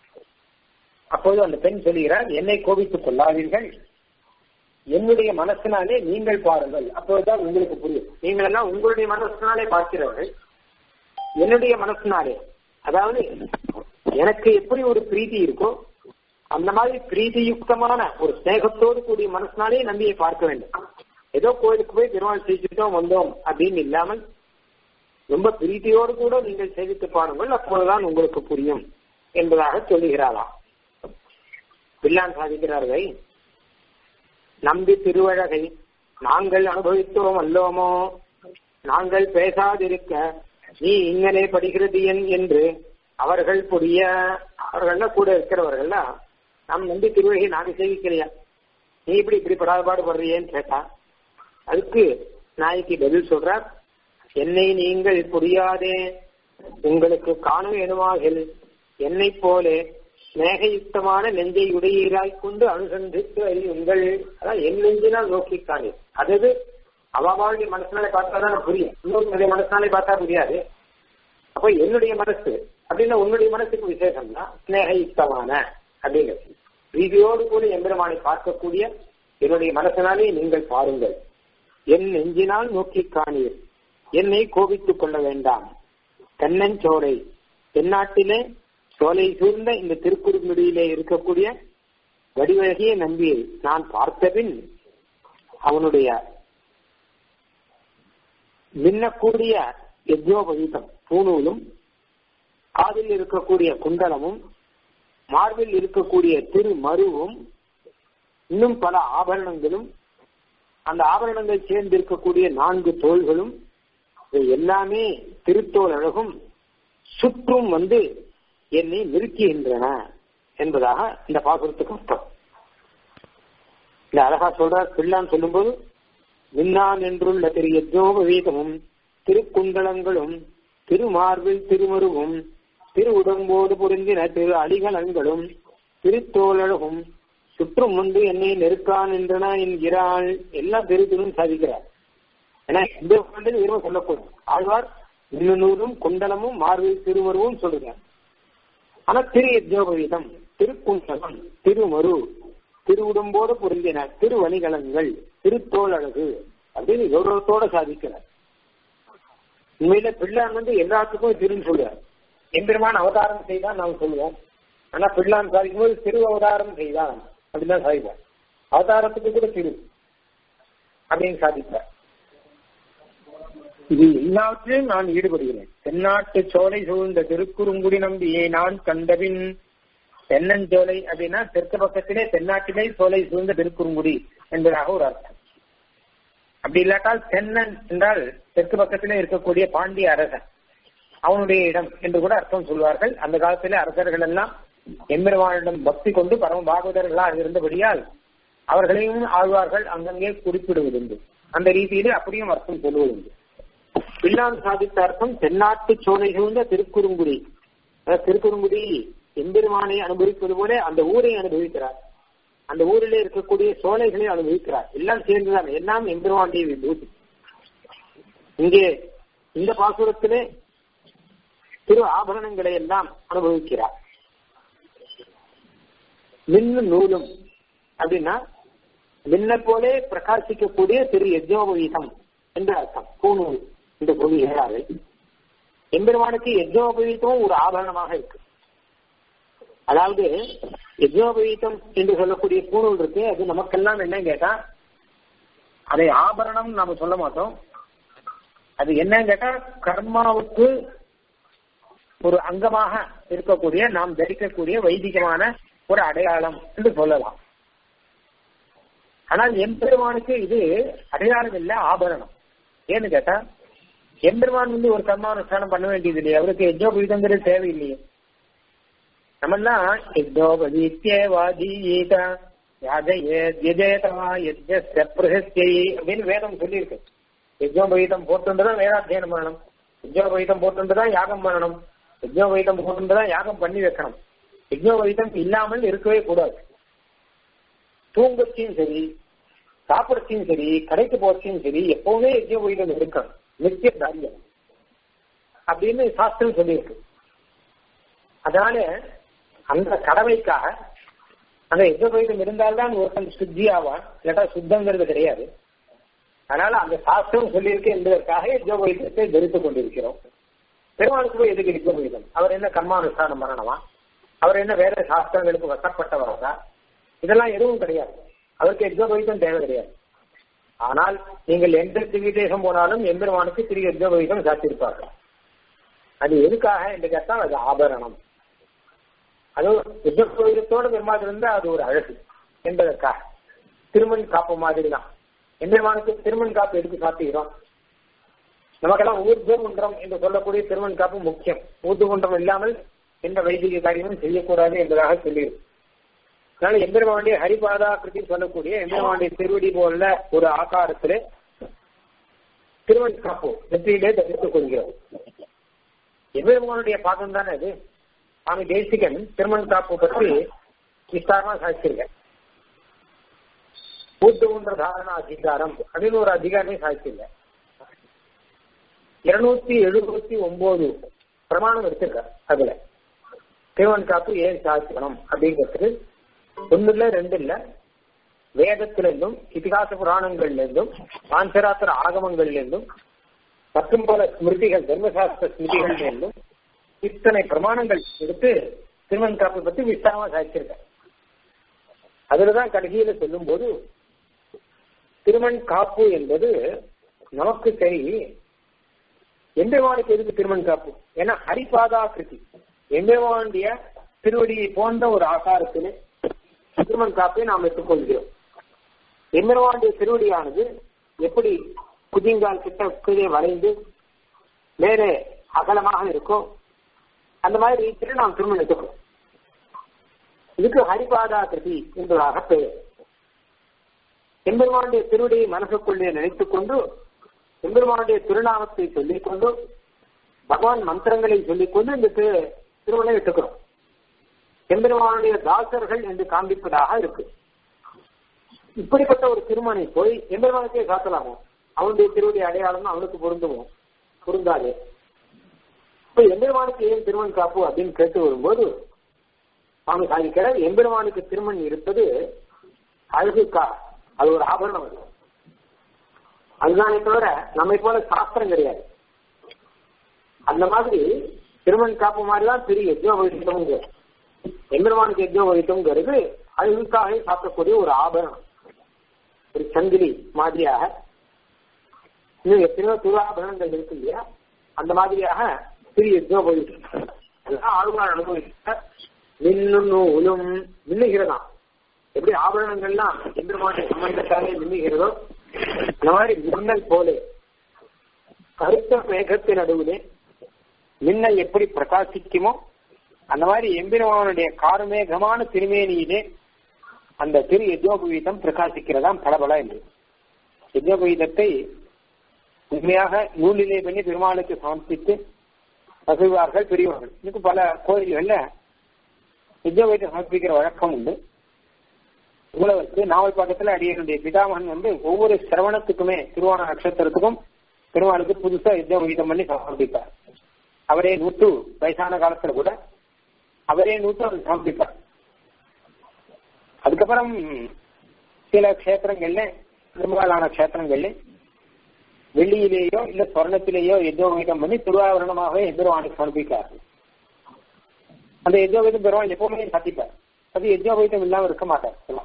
அப்போது அந்த பெண் சொல்லுகிறார் என்னை கோபித்துக் கொள்ளாதீர்கள் என்னுடைய மனசினாலே நீங்கள் பாருங்கள் அப்போதுதான் உங்களுக்கு புரியும் நீங்கள் எல்லாம் உங்களுடைய மனசினாலே பார்க்கிறவர்கள் என்னுடைய மனசினாலே அதாவது எனக்கு எப்படி ஒரு பிரீதி இருக்கோ அந்த மாதிரி பிரீதியுக்தமான ஒரு ஸ்நேகத்தோடு கூடிய மனசினாலே நம்பியை பார்க்க வேண்டும் ஏதோ கோயிலுக்கு போய் பெருமாள் செய்துட்டோம் வந்தோம் அப்படின்னு இல்லாமல் ரொம்ப பிரீத்தியோடு கூட நீங்கள் சேவித்து பாருங்கள் அப்போதுதான் உங்களுக்கு புரியும் என்பதாக சொல்லுகிறாராம் பிள்ளான் சாதிக்கிறார்கள் நம்பி திருவழகை நாங்கள் அனுபவித்தோம் அல்லோமோ நாங்கள் பேசாதிருக்க நீ இங்கனே படுகிறது என் என்று அவர்கள் புரிய அவர்கள்ல கூட இருக்கிறவர்கள்ல நம் நம்பி திருவழகை நாங்க சேவிக்கலையா நீ இப்படி இப்படி படாதபாடு படுறியேன்னு கேட்டா அதுக்கு நாய்க்கு பதில் சொல்றார் என்னை நீங்கள் புரியாதே உங்களுக்கு காண வேணுமாகில் என்னை போலே ஸ்நேகயுக்தமான நெஞ்சை உடையீராய் கொண்டு அனுசந்தித்து அறியுங்கள் அதான் என் நெஞ்சினால் நோக்கி காணி அதாவது அவளுடைய மனசினாலே பார்த்தா தான் புரியும் இன்னொருடைய மனசினாலே பார்த்தா புரியாது அப்ப என்னுடைய மனசு அப்படின்னா உன்னுடைய மனசுக்கு விசேஷம் தான் ஸ்நேகயுக்தமான அப்படிங்கிறது பிரீதியோடு கூட எம்பெருமானை பார்க்கக்கூடிய என்னுடைய மனசினாலே நீங்கள் பாருங்கள் என் நெஞ்சினால் நோக்கி காணீர் என்னை கோபித்துக் கொள்ள வேண்டாம் தென்னஞ்சோலை தென்னாட்டிலே சோலை சூழ்ந்த இந்த திருக்குறுங்குடியிலே இருக்கக்கூடிய வடிவழகிய நம்பியை நான் பார்த்தபின் அவனுடைய மின்னக்கூடிய யஜ்னோபவீதம் பூணூலும் காதில் இருக்கக்கூடிய குண்டலமும் மார்பில் இருக்கக்கூடிய திரு மருவும் இன்னும் பல ஆபரணங்களும் அந்த ஆபரணங்கள் சேர்ந்து இருக்கக்கூடிய நான்கு தோள்களும் இவை எல்லாமே திருத்தோல் அழகும் சுற்றும் வந்து என்னை நிறுத்துகின்றன என்பதாக இந்த பாசுரத்துக்கு அர்த்தம் இந்த அழகா சொல்றார் பிள்ளான் சொல்லும்போது மின்னான் என்றுள்ள திரு யஜ்னோபவீதமும் திருக்குண்டலங்களும் திருமார்பில் திருமருவும் திரு உடம்போடு பொருந்தின திரு அடிகலங்களும் திருத்தோழகும் சுற்றும் வந்து என்னை நெருக்கான் என்றன என்கிறாள் எல்லாம் திரு திருன்னு சாதிக்கிறார் ஏன்னா இந்த வந்து வெறும் சொல்லக்கூடும் ஆழ்வார் இன்னும் குண்டலமும் மார்பில் திருமருவும் சொல்லுகிறார் ஆனா திரு யஜ்னோபவீதம் திருக்குண்டலம் திருமரு திருவுடம்போடு பொருந்தின திருவணிகலங்கள் திருத்தோழகு அப்படின்னு கௌரவத்தோட சாதிக்கிறார் உண்மையில பிள்ளான் வந்து எல்லாத்துக்கும் திருன்னு சொல்லுவார் எம்பெருமான் அவதாரம் செய்தான் நாம் சொல்லுவோம் ஆனா பிள்ளான் சாதிக்கும் போது திரு அவதாரம் செய்தான் அப்படின்னு தான் சாதிப்பார் அவதாரத்துக்கு கூட திரு அப்படின்னு சாதிப்பார் இது எல்லாவற்றிலும் நான் ஈடுபடுகிறேன் தென்னாட்டு சோலை சூழ்ந்த திருக்குறுங்குடி நம்பியை நான் கண்டபின் தென்னஞ்சோலை அப்படின்னா தெற்கு பக்கத்திலே தென்னாட்டிலே சோலை சூழ்ந்த திருக்குறுங்குடி என்பதாக ஒரு அர்த்தம் அப்படி இல்லாட்டால் தென்னன் என்றால் தெற்கு பக்கத்திலே இருக்கக்கூடிய பாண்டிய அரசன் அவனுடைய இடம் என்று கூட அர்த்தம் சொல்வார்கள் அந்த காலத்திலே அரசர்கள் எல்லாம் எம்பெருமானிடம் பக்தி கொண்டு பரம பாகவதர்களாக இருந்தபடியால் அவர்களையும் ஆழ்வார்கள் அங்கங்கே குறிப்பிடுவதுண்டு அந்த ரீதியிலே அப்படியும் அர்த்தம் சொல்வதுண்டு பிள்ளான் சாதித்த அர்த்தம் தென்னாட்டு சோலை சூழ்ந்த திருக்குறுங்குடி திருக்குறுங்குடி எம்பெருமானை அனுபவிப்பது போல அந்த ஊரை அனுபவிக்கிறார் அந்த ஊரிலே இருக்கக்கூடிய சோலைகளை அனுபவிக்கிறார் எல்லாம் சேர்ந்துதான் எல்லாம் எம்பெருமானுடைய விபூதி இங்கே இந்த பாசுரத்திலே திரு ஆபரணங்களை எல்லாம் அனுபவிக்கிறார் மின்னு நூலும் அப்படின்னா மின்ன போலே பிரகாசிக்கக்கூடிய திரு யஜ்னோபவீதம் என்று அர்த்தம் பூநூல் என்று சொல்லுகிறார்கள் எம்பெருமானுக்கு யஜ்னோபவீதமும் ஒரு ஆபரணமாக இருக்கு அதாவது யஜ்னோபவீதம் என்று சொல்லக்கூடிய பூணூல் இருக்கு அது நமக்கெல்லாம் என்ன கேட்டா அதை ஆபரணம் நாம சொல்ல மாட்டோம் அது என்னன்னு கேட்டா கர்மாவுக்கு ஒரு அங்கமாக இருக்கக்கூடிய நாம் தரிக்கக்கூடிய வைதிகமான ஒரு அடையாளம் என்று சொல்லலாம் ஆனால் எம்பெருமானுக்கு இது அடையாளம் இல்லை ஆபரணம் ஏன்னு கேட்டா எம்பெருமான் வந்து ஒரு கர்மானுஷ்டானம் பண்ண வேண்டியது இல்லையே அவருக்கு யஜ்னோபவீதங்கிறது தேவையில்லையே நம்மெல்லாம் யஜ்னோபவீத்தியவாதீத அப்படின்னு வேதம் சொல்லியிருக்கு யஜ்னோபவீதம் போட்டுதான் வேதாத்தியனம் பண்ணணும் யஜ்னோபவீதம் போட்டுதான் யாகம் பண்ணணும் யஜ்னோபவீதம் போட்டுதான் யாகம் பண்ணி வைக்கணும் யஜ்னோபவீதம் இல்லாமல் இருக்கவே கூடாது தூங்கத்தையும் சரி சாப்பிடத்தையும் சரி கடைக்கு போறதையும் சரி எப்பவுமே யஜ்னோபவீதம் இருக்கணும் நித்திய காரியம் அப்படின்னு சாஸ்திரம் சொல்லியிருக்கு அதனால அந்த கடமைக்காக அந்த யஜ்னோபவீதம் இருந்தால்தான் ஒருத்தன் சுத்தி ஆவான் இல்லாட்டா சுத்தங்கிறது கிடையாது அதனால அந்த சாஸ்திரம் சொல்லியிருக்கு என்பதற்காக யஜ்னோபவீதத்தை தரித்துக் கொண்டிருக்கிறோம் பெருமாளுக்கு போய் எதுக்கு யஜ்னோபவீதம் அவர் என்ன கர்மானுஷ்டானம் பண்ணணுமா அவர் என்ன வேற சாஸ்திரங்களுக்கு வசப்பட்டவரா இதெல்லாம் எதுவும் கிடையாது அவருக்கு யஜ்னோபவீதம் தேவை கிடையாது ஆனால் நீங்கள் எந்த திவிதேசம் போனாலும் எம்பெருமானுக்கு திரு யஜ்னோபவீதம் சாத்தியிருப்பார்கள் அது எதுக்காக என்று கேட்டால் அது ஆபரணம் அது யுத்தோட பெருமாள் இருந்தா அது ஒரு அழகு என்பதற்காக திருமண் காப்பு மாதிரி தான் எம்பெருமானுக்கு திருமண் காப்பு எதுக்கு சாத்திக்கிறோம் நமக்கெல்லாம் ஊர்து குன்றம் என்று சொல்லக்கூடிய திருமண் காப்பு முக்கியம் ஊர்து குன்றம் இல்லாமல் எந்த வைதிக காரியமும் செய்யக்கூடாது என்பதாக சொல்லியிருக்கு அதனால எம்பெருமாண்டிய ஹரிபாதா கிருதி சொல்லக்கூடிய எம்பெருமாண்டிய திருவடி போல ஒரு ஆகாரத்திலே திருமண் காப்பு நெற்றியிலே தவிர்த்துக் கொள்கிறோம் எம்பெருமானுடைய பாதம் தானே அது சுவாமி தேசிகன் திருமண் காப்பு பற்றி விஸ்தாரமா சாதிச்சிருக்கேன் ஊத்துகுன்ற தாரண அதிகாரம் அப்படின்னு ஒரு அதிகாரமே சாதிச்சிருக்க இருநூத்தி எழுபத்தி ஒன்பது பிரமாணம் வச்சிருக்க அதுல திருமண் காப்பு ஏன் சாதிக்கணும் அப்படிங்கிறதுக்கு ஒன்னு இல்ல ரெண்டு இல்ல வேதத்திலிருந்தும் இதிகாச புராணங்கள்ல இருந்தும் பாஞ்சராத்திர ஆகமங்கள்ல இருந்தும் மற்றும் பல ஸ்மிருதிகள் தர்மசாஸ்திர ஸ்மிருதிகள்ல இருந்தும் இத்தனை பிரமாணங்கள் எடுத்து திருமண் காப்பை பத்தி விஸ்தாரமா சாதிச்சிருக்க அதுலதான் கடைசியில சொல்லும் போது திருமண் காப்பு என்பது நமக்கு சரி எம்பெருமானுக்கு எதுக்கு திருமண் காப்பு ஏன்னா ஹரிபாதா கிருதி எம்பெருமானுடைய திருவடியை போன்ற ஒரு ஆகாரத்திலே திருமண் காப்பை நாம் எடுத்துக்கொள்கிறோம் எம்பெருமானுடைய திருவடியானது எப்படி குதிங்கால் கிட்ட கீழே வளைந்து மேலே அகலமாக இருக்கும் அந்த மாதிரி ரீதியில் நாம் திருமணம் எடுத்துக்கிறோம் இதுக்கு ஹரிபாதா கிருதி என்பதாக பெயர் எம்பெருமானுடைய திருவடியை மனசுக்குள்ளே நினைத்துக் கொண்டு எம்பெருமானுடைய திருநாமத்தை சொல்லிக் கொண்டு பகவான் மந்திரங்களை சொல்லிக் கொண்டு இந்த திருமணம் எடுத்துக்கிறோம் எம்பெருமானுடைய தாசர்கள் என்று காண்பிப்பதாக இருக்கு இப்படிப்பட்ட ஒரு திருமணை போய் எம்பெருமானுக்கே காத்தலாமோ அவனுடைய திருவடி அடையாளம் அவனுக்கு பொருந்துவோம் பொருந்தாது இப்ப எம்பெருமானுக்கு ஏன் திருமண் காப்பு அப்படின்னு கேட்டு வரும்போது அவங்க சாதிக்கிறார் எம்பெருமானுக்கு திருமண் இருப்பது அழகுக்கா அது ஒரு ஆபரணம் அது அதுதானே தவிர நம்மை போல சாஸ்திரம் கிடையாது அந்த மாதிரி திருமண் காப்பு மாதிரிதான் திரு யஜ்னோ வகித்தம்ங்க எம்பெருமானுக்கு யஜ்னோ வகித்தம்ங்கிறது அழகுக்காக சாப்பிடக்கூடிய ஒரு ஆபரணம் ஒரு சங்கிலி மாதிரியாக இன்னும் எத்தனையோ துராபரணங்கள் இருக்கு இல்லையா அந்த மாதிரியாக திரு யஜ்னோ வகித்தம் அதெல்லாம் ஆளுநர் அனுபவித்த மின்னும் நூலும் மின்னுகிறதாம் எப்படி ஆபரணங்கள்லாம் எம்பெருமானுடைய சம்பந்தத்தாலே மின்னுகிறதோ அந்த மாதிரி மின்னல் போலே கருத்த மேகத்தின் நடுவிலே மின்னல் எப்படி பிரகாசிக்குமோ அந்த மாதிரி எம்பெருமானுடைய காரமேகமான திருமேனியிலே அந்த திரு யஜ்னோபவீதம் பிரகாசிக்கிறதாம் பலபல என்று யஜ்னோபவீதத்தை உண்மையாக நூலிலே பண்ணி பெருமாளுக்கு சமர்ப்பித்து பசுவார்கள் பெரியவர்கள் இன்னும் பல கோயில்கள்ல யஜ்னோபவீதம் சமர்ப்பிக்கிற வழக்கம் உண்டு உழவருக்கு நாவல் பக்கத்துல அடியனுடைய பிதாமகன் வந்து ஒவ்வொரு சிரவணத்துக்குமே திருவோண நட்சத்திரத்துக்கும் பெருமாளுக்கு புதுசா யுத்தம் பண்ணி சமர்ப்பிப்பார் அவரே நூற்று வயசான காலத்துல கூட அவரே நூற்று அவர் சமர்ப்பிப்பார் அதுக்கப்புறம் சில கஷேத்திரங்கள்ல பெரும்பாலான கஷேத்திரங்கள்ல வெள்ளியிலேயோ இல்ல சொர்ணத்திலேயோ யுத்தம் பண்ணி திருவாவரணமாகவே எதிர்வானுக்கு சமர்ப்பிக்கிறார்கள் அந்த யஜ்னோபீதம் பெருமாள் எப்பவுமே சாத்திப்பார் அது யஜ்னோபீதம் இல்லாம இருக்க மாட்டார் எல்லாம்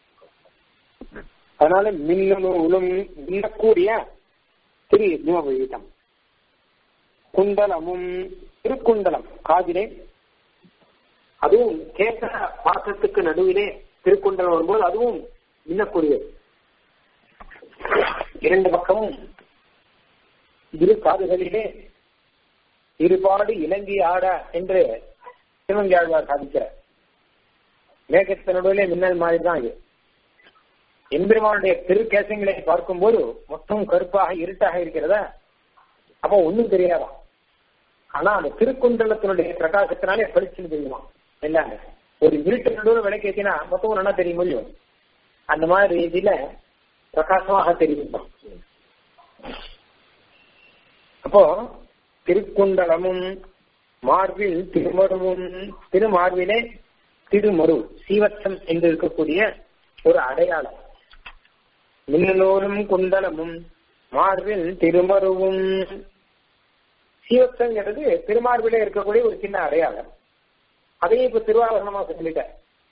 அதனால மின்னணும் உளும் மின்னக்கூடிய திரு யஜ்னோபீதம் குண்டலமும் திருக்குண்டலம் காதிலே அதுவும் கேச பாசத்துக்கு நடுவிலே திருக்குண்டலம் வரும்போது அதுவும் மின்னக்கூடியது இரண்டு பக்கமும் இரு காதுகளிலே இருபாடு இலங்கை ஆட என்று திருவங்கியாழ்வார் சாதிக்கிறார் மேகத்தினுடைய மின்னல் மாதிரி தான் இது எம்பெருமானுடைய திருக்கேசங்களை பார்க்கும்போது மொத்தம் கருப்பாக இருட்டாக இருக்கிறதா அப்போ ஒண்ணும் தெரியாதா ஆனா அந்த திருக்குண்டலத்தினுடைய பிரகாசத்தினாலே பளிச்சுன்னு தெரியுமா எல்லாங்க ஒரு இருட்டு நடுவில் விளக்கு ஏற்றினா மொத்தம் நல்லா தெரியும் முடியும் அந்த மாதிரி இதுல பிரகாசமாக தெரியும் அப்போ திருக்குண்டலமும் மார்பில் திருமருவும் திருமார்பிலே திருமரு சீவச்சம் என்று இருக்கக்கூடிய ஒரு அடையாளம் மின்னலோரும் குண்டலமும் மார்பில் திருமருவும் சீவச்சங்கிறது திருமார்பிலே இருக்கக்கூடிய ஒரு சின்ன அடையாளம் அதையும் இப்ப திருவாபரணமா சொல்லிட்டேன்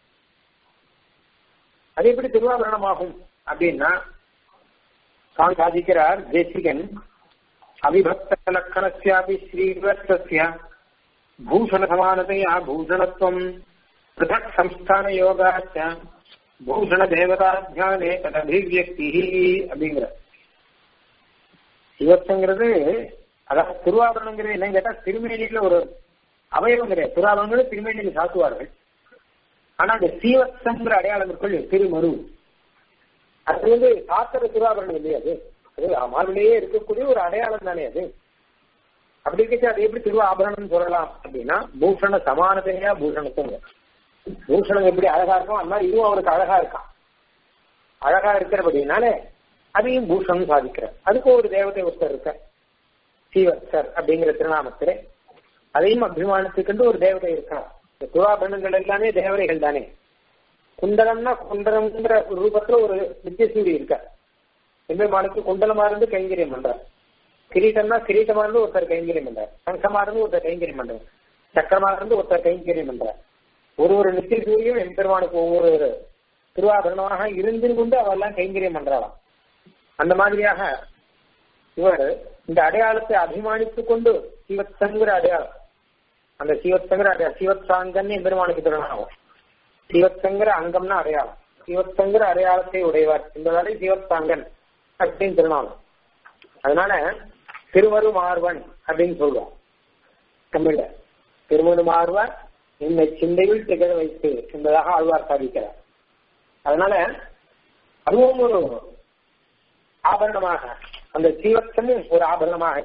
அது எப்படி திருவாபரணமாகும் அப்படின்னா தான் சாதிக்கிறார் தேசிகன் அவிபக்த லக்கணஸ்யாபி ஸ்ரீவர்த்தஸ்ய பூஷண சமானதையா பூஷணத்துவம் பிருதக் சம்ஸ்தான யோகாச்ச பூஷண தேவதாத்தியானே ததபிவியக்தி அப்படிங்கிற சிவத்துங்கிறது அதாவது திருவாபரணங்கிறது என்னன்னு கேட்டா திருமேனியில ஒரு அவயவம் கிடையாது திருவாபரணங்கள் திருமேனியில் சாத்துவார்கள் ஆனா அந்த சீவத்தங்கிற அடையாளம் இருக்குள்ள திருமரு அது வந்து சாத்திர திருவாபரணம் இல்லையா அது அது மார்பிலேயே இருக்கக்கூடிய ஒரு அடையாளம் தானே அது அப்படி இருந்துச்சு அது எப்படி திருவாபரணம் சொல்லலாம் அப்படின்னா பூஷண சமானத்தையா பூஷணத்துங்க பூஷணம் எப்படி அழகா இருக்கும் அந்த மாதிரி இதுவும் அவருக்கு அழகா இருக்கான் அழகா இருக்கிறபடினாலே அதையும் பூஷணம் சாதிக்கிறார் அதுக்கு ஒரு தேவதை ஒருத்தர் இருக்க சீவத்தர் அப்படிங்கிற திருநாமத்திலே அதையும் அபிமானத்துக்கு ஒரு தேவதை இருக்கலாம் இந்த துவாபரணங்கள் எல்லாமே தேவதைகள் தானே குண்டலம்னா குண்டலம்ங்கிற ஒரு ரூபத்துல ஒரு நித்தியசூரி இருக்க எம்பெருமானுக்கு குண்டலமா இருந்து கைங்கரியம் பண்றார் கிரீட்டம்னா கிரீட்டமா இருந்து ஒருத்தர் கைங்கரியம் பண்றார் சங்கமா இருந்து ஒருத்தர் கைங்கரியம் பண்றார் சக்கரமா இருந்து ஒருத்தர் கைங்கரியம் பண்றார் ஒரு ஒரு நித்திய சூரியும் எம்பெருமானுக்கு ஒவ்வொரு திருவாபரணமாக இருந்து கொண்டு அவெல்லாம் கைங்கரியம் பண்றாளாம் அந்த மாதிரியாக இவர் இந்த அடையாளத்தை அபிமானித்துக் கொண்டு சிவத்தங்கிற அடையாளம் அந்த சிவத்தங்கிற அடையாளம் சிவத்தாங்கன்னு எம்பெருமானுக்கு திருநாமம் சிவத்தங்கிற அங்கம்னா அடையாளம் சிவத்தங்கிற அடையாளத்தை உடையவர் என்பதாலே சிவத்தாங்கன் அப்படின்னு திருநாமம் அதனால திருவரு மார்வன் அப்படின்னு சொல்லுவோம் தமிழ்ல திருவரு மார்வர் என்னை சிந்தையில் திகழ வைத்து என்பதாக ஆழ்வார் சாதிக்கிறார் அதனால அதுவும் ஒரு ஆபரணமாக அந்த சீவத்தமும் ஒரு ஆபரணமாக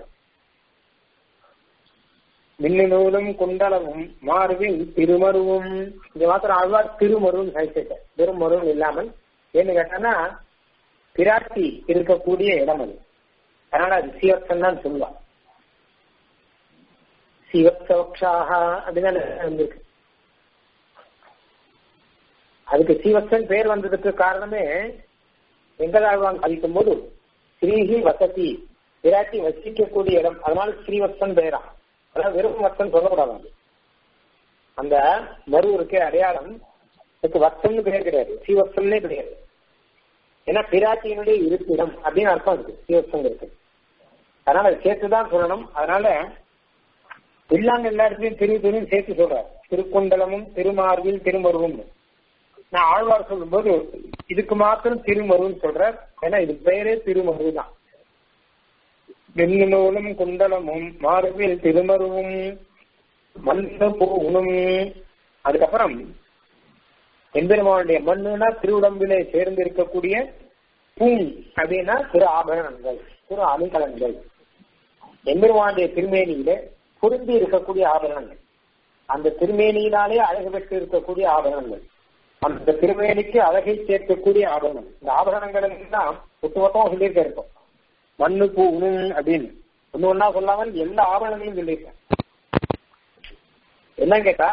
மின்னினூலும் குண்டலமும் மார்பில் திருமருவும் இந்த மாத்திரம் ஆழ்வார் திருமருவும் சாதிச்சிட்ட திருமருவும் இல்லாமல் ஏன்னு கேட்டான்னா பிராட்டி இருக்கக்கூடிய இடம் அது அதனால அது சீவத்தம் தான் சொல்லுவா சீவத்தோக்ஷாக அப்படிதான் வந்திருக்கு அதுக்கு சீவத்தன் பேர் வந்ததுக்கு காரணமே வெங்கதாழ்வான் சாதிக்கும் போது ஸ்ரீஹி வசதி விராட்டி வசிக்கக்கூடிய இடம் அதனால ஸ்ரீவத்சன் பெயரா அதாவது வெறும் வத்தன் சொல்லக்கூடாது அது அந்த மறு இருக்கே அடையாளம் அதுக்கு வத்தம்னு பெயர் கிடையாது ஸ்ரீவத்சன்னே கிடையாது ஏன்னா பிராட்டியினுடைய இருப்பிடம் அப்படின்னு அர்த்தம் இருக்கு ஸ்ரீவத்சம் இருக்கு அதனால அதை சேர்த்துதான் சொல்லணும் அதனால இல்லாங்க எல்லா இடத்துலயும் திரு திருன்னு சேர்த்து சொல்றார் திருக்குண்டலமும் திருமார்பில் திருமருவும் நான் ஆழ்வார் சொல்லும்போது இதுக்கு மாத்திரம் திருமருன்னு சொல்றார் ஏன்னா இது பெயரே திருமரு தான் வெண்ணிலோலும் குண்டலமும் மார்பில் திருமருவும் மண்ணு பூணும் அதுக்கப்புறம் எம்பெருமானுடைய மண்ணுனா திருவுடம்பிலே சேர்ந்து இருக்கக்கூடிய பூங் அப்படின்னா திரு ஆபரணங்கள் திரு அணிகலன்கள் எம்பெருமானுடைய திருமேனியில பொருந்தி இருக்கக்கூடிய ஆபரணங்கள் அந்த திருமேனியினாலே அழகு பெற்று இருக்கக்கூடிய ஆபரணங்கள் அந்த திருமேனிக்கு அழகை சேர்க்கக்கூடிய ஆபரணம் இந்த ஆபரணங்கள் எல்லாம் ஒட்டுமொத்தம் சொல்லியிருக்க இருக்கும் மண்ணு பூ உணும் அப்படின்னு ஒண்ணு ஒன்னா சொல்லாமல் எல்லா ஆபரணங்களும் சொல்லியிருக்கேன் என்ன கேட்டா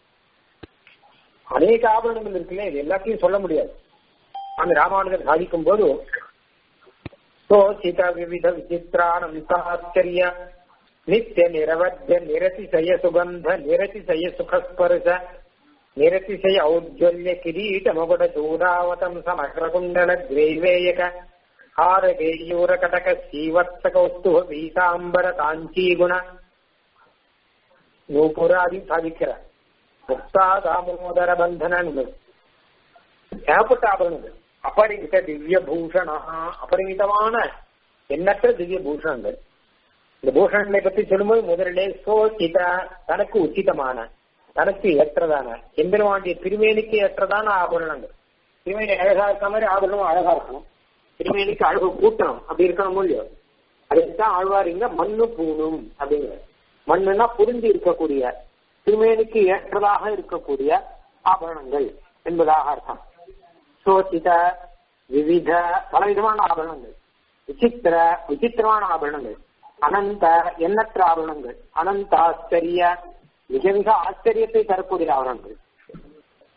அநேக ஆபரணங்கள் இருக்குல்ல இது எல்லாத்தையும் சொல்ல முடியாது அந்த ராமானுஜர் சாதிக்கும் போது சோசித விவித விசித்திரானந்தாச்சரிய நித்திய நிரவத்திய நிரதிசய சுகந்த நிரதிசய சுகஸ்பர்ச நிரதிசய ಔಜ್ವಲ್ಯ ಕಿರೀಟ ಮಗುಡ ಚೂಡಾವತಂ ಸಮಗ್ರಕುಂಡಲ ಗ್ರೈವೇಯಕ ಹಾರಗೇಯೂರ ಕಟಕ ಶ್ರೀವತ್ಸ ಕೌಸ್ತುಭ ಪೀತಾಂಬರ ಕಾಂಚೀಗುಣ நூபுராதி சாதிக்கிறார் முக்தா தாமோதர பந்தனன் ஏகப்பட்ட ஆபரணங்கள் அபரிமித திவ்ய பூஷணா அபரிமிதமான எண்ணற்ற திவ்ய பூஷணங்கள் இந்த பூஷணங்களை பற்றி சொல்லும்போது முதலிலே சோசித தனக்கு உச்சிதமான தனக்கு ஏற்றதான எம்பெருமாண்டிய திருமேனிக்கு ஏற்றதான ஆபரணங்கள் திருமேனி அழகா இருக்க மாதிரி ஆபரணம் அழகா இருக்கணும் திருமேனிக்கு அழகு கூட்டணும் அப்படி இருக்கணும் இல்லையோ அதுக்குதான் ஆழ்வார் இங்க மண்ணு பூணும் அப்படிங்கிற மண்ணுனா புரிந்து இருக்கக்கூடிய திருமேனிக்கு ஏற்றதாக இருக்கக்கூடிய ஆபரணங்கள் என்பதாக அர்த்தம் சோசித விவித பலவிதமான ஆபரணங்கள் விசித்திர விசித்திரமான ஆபரணங்கள் அனந்த எண்ணற்ற ஆபரணங்கள் அனந்த ஆச்சரிய மிக மிக ஆச்சரியத்தை தரக்கூடிய ஆபரணங்கள்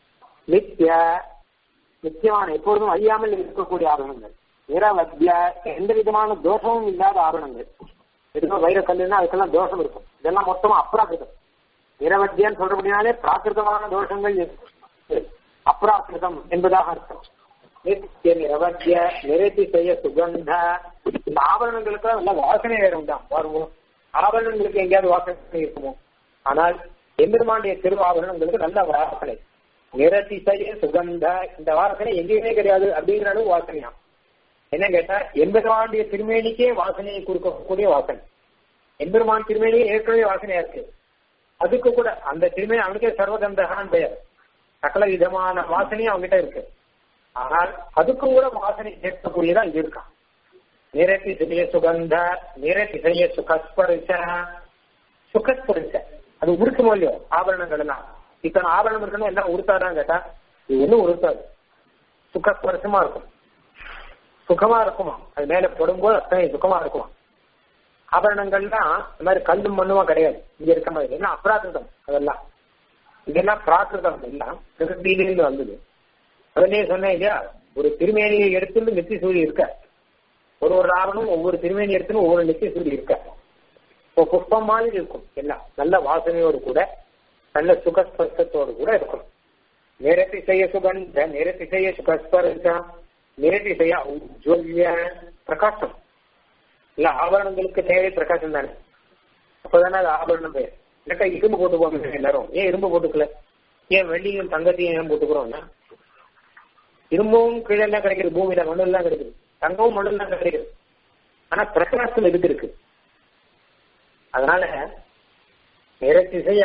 நித்திய நித்தியமான எப்பொழுதும் அழியாமல் இருக்கக்கூடிய ஆபரணங்கள் நிரவத்திய எந்த விதமான தோஷமும் இல்லாத ஆபரணங்கள் எதுவும் வைர கல்லுன்னா அதுக்கெல்லாம் தோஷம் இருக்கும் இதெல்லாம் மொத்தமா அப்ராகிருதம் நிரவத்தியன்னு சொல்றபடினாலே பிராகிருதமான தோஷங்கள் இருக்கு. அப்ராகிருதம் என்பதாக அர்த்தம் நித்திய நிரவத்திய நிரத்தி செய்ய சுகந்த இந்த ஆபரணங்களுக்கு நல்ல வாசனை வேற உண்டாம் பாருங்க ஆபரணங்களுக்கு எங்கேயாவது வாசனை இருக்குமோ ஆனால் எம்பெருமாண்டிய திருவாபரணங்களுக்கு நல்ல வாசனை நிரதிசய சுகந்த இந்த வாசனை எங்கேயுமே கிடையாது அப்படிங்கிற அளவு வாசனையா என்ன கேட்டா எம்பெருமாண்டிய திருமேனிக்கே வாசனையை கொடுக்கக்கூடிய வாசனை எம்பெருமான் திருமேனியே ஏற்கனவே வாசனையா இருக்கு அதுக்கு கூட அந்த திருமேனி அவனுக்கே சர்வகந்தகான் பெயர் சகல விதமான வாசனையும் அவன்கிட்ட இருக்கு ஆனால் அதுக்கும் கூட வாசனை சேர்க்கக்கூடியதா இது இருக்கான் நிரத்தி செய்ய சுகந்த நிரத்தி செய்ய சுகஸ்பரிச சுகஸ்பரிச அது உருக்குமோ இல்லையோ ஆபரணங்கள் எல்லாம் இத்தனை ஆபரணம் இருக்குன்னு எல்லாம் உருத்தாதான் கேட்டா இது ஒண்ணும் உருத்தாது சுகஸ்பரிசமா இருக்கும் சுகமா இருக்குமா அது மேல படும்போது அத்தனை சுகமா இருக்குமா ஆபரணங்கள்லாம் இந்த மாதிரி கல்லும் மண்ணுமா கிடையாது இங்க இருக்க மாதிரி எல்லாம் அப்ராகிருதம் அதெல்லாம் இதெல்லாம் பிராகிருதம் எல்லாம் பிரகிருதியிலிருந்து வந்தது உடனே சொன்னேன் இல்லையா ஒரு திருமேனியை எடுத்துட்டு நெத்தி சூழி இருக்க ஒரு ஒரு ஆவணம் ஒவ்வொரு திருமேனி எடுத்துன்னு ஒவ்வொரு நெத்தி சூழி இருக்க இப்போ புஷ்பம் மாதிரி இருக்கும் எல்லாம் நல்ல வாசனையோடு கூட நல்ல சுகஸ்பர்சத்தோடு கூட இருக்கும் நிரத்தி செய்ய சுகந்த நிரத்தி செய்ய சுகஸ்பர்ச நிரத்தி செய்ய உஜ்வல்ய பிரகாசம் இல்ல ஆபரணங்களுக்கு தேவை பிரகாசம் தானே அப்பதானே அது ஆபரணம் பெயர் இல்லட்டா இரும்பு போட்டு போங்க எல்லாரும் ஏன் இரும்பு போட்டுக்கல ஏன் வெள்ளியும் தங்கத்தையும் ஏன் போட்டுக்கிறோம்னா இரும்பும் கீழே எல்லாம் கிடைக்குது பூமியில மண்ணு எல்லாம் கிடைக்குது தங்கமும் மண்ணு எல்லாம் கிடைக்குது ஆனா பிரகாசம் எதுக்கு இருக்கு அதனால நிறத்திசை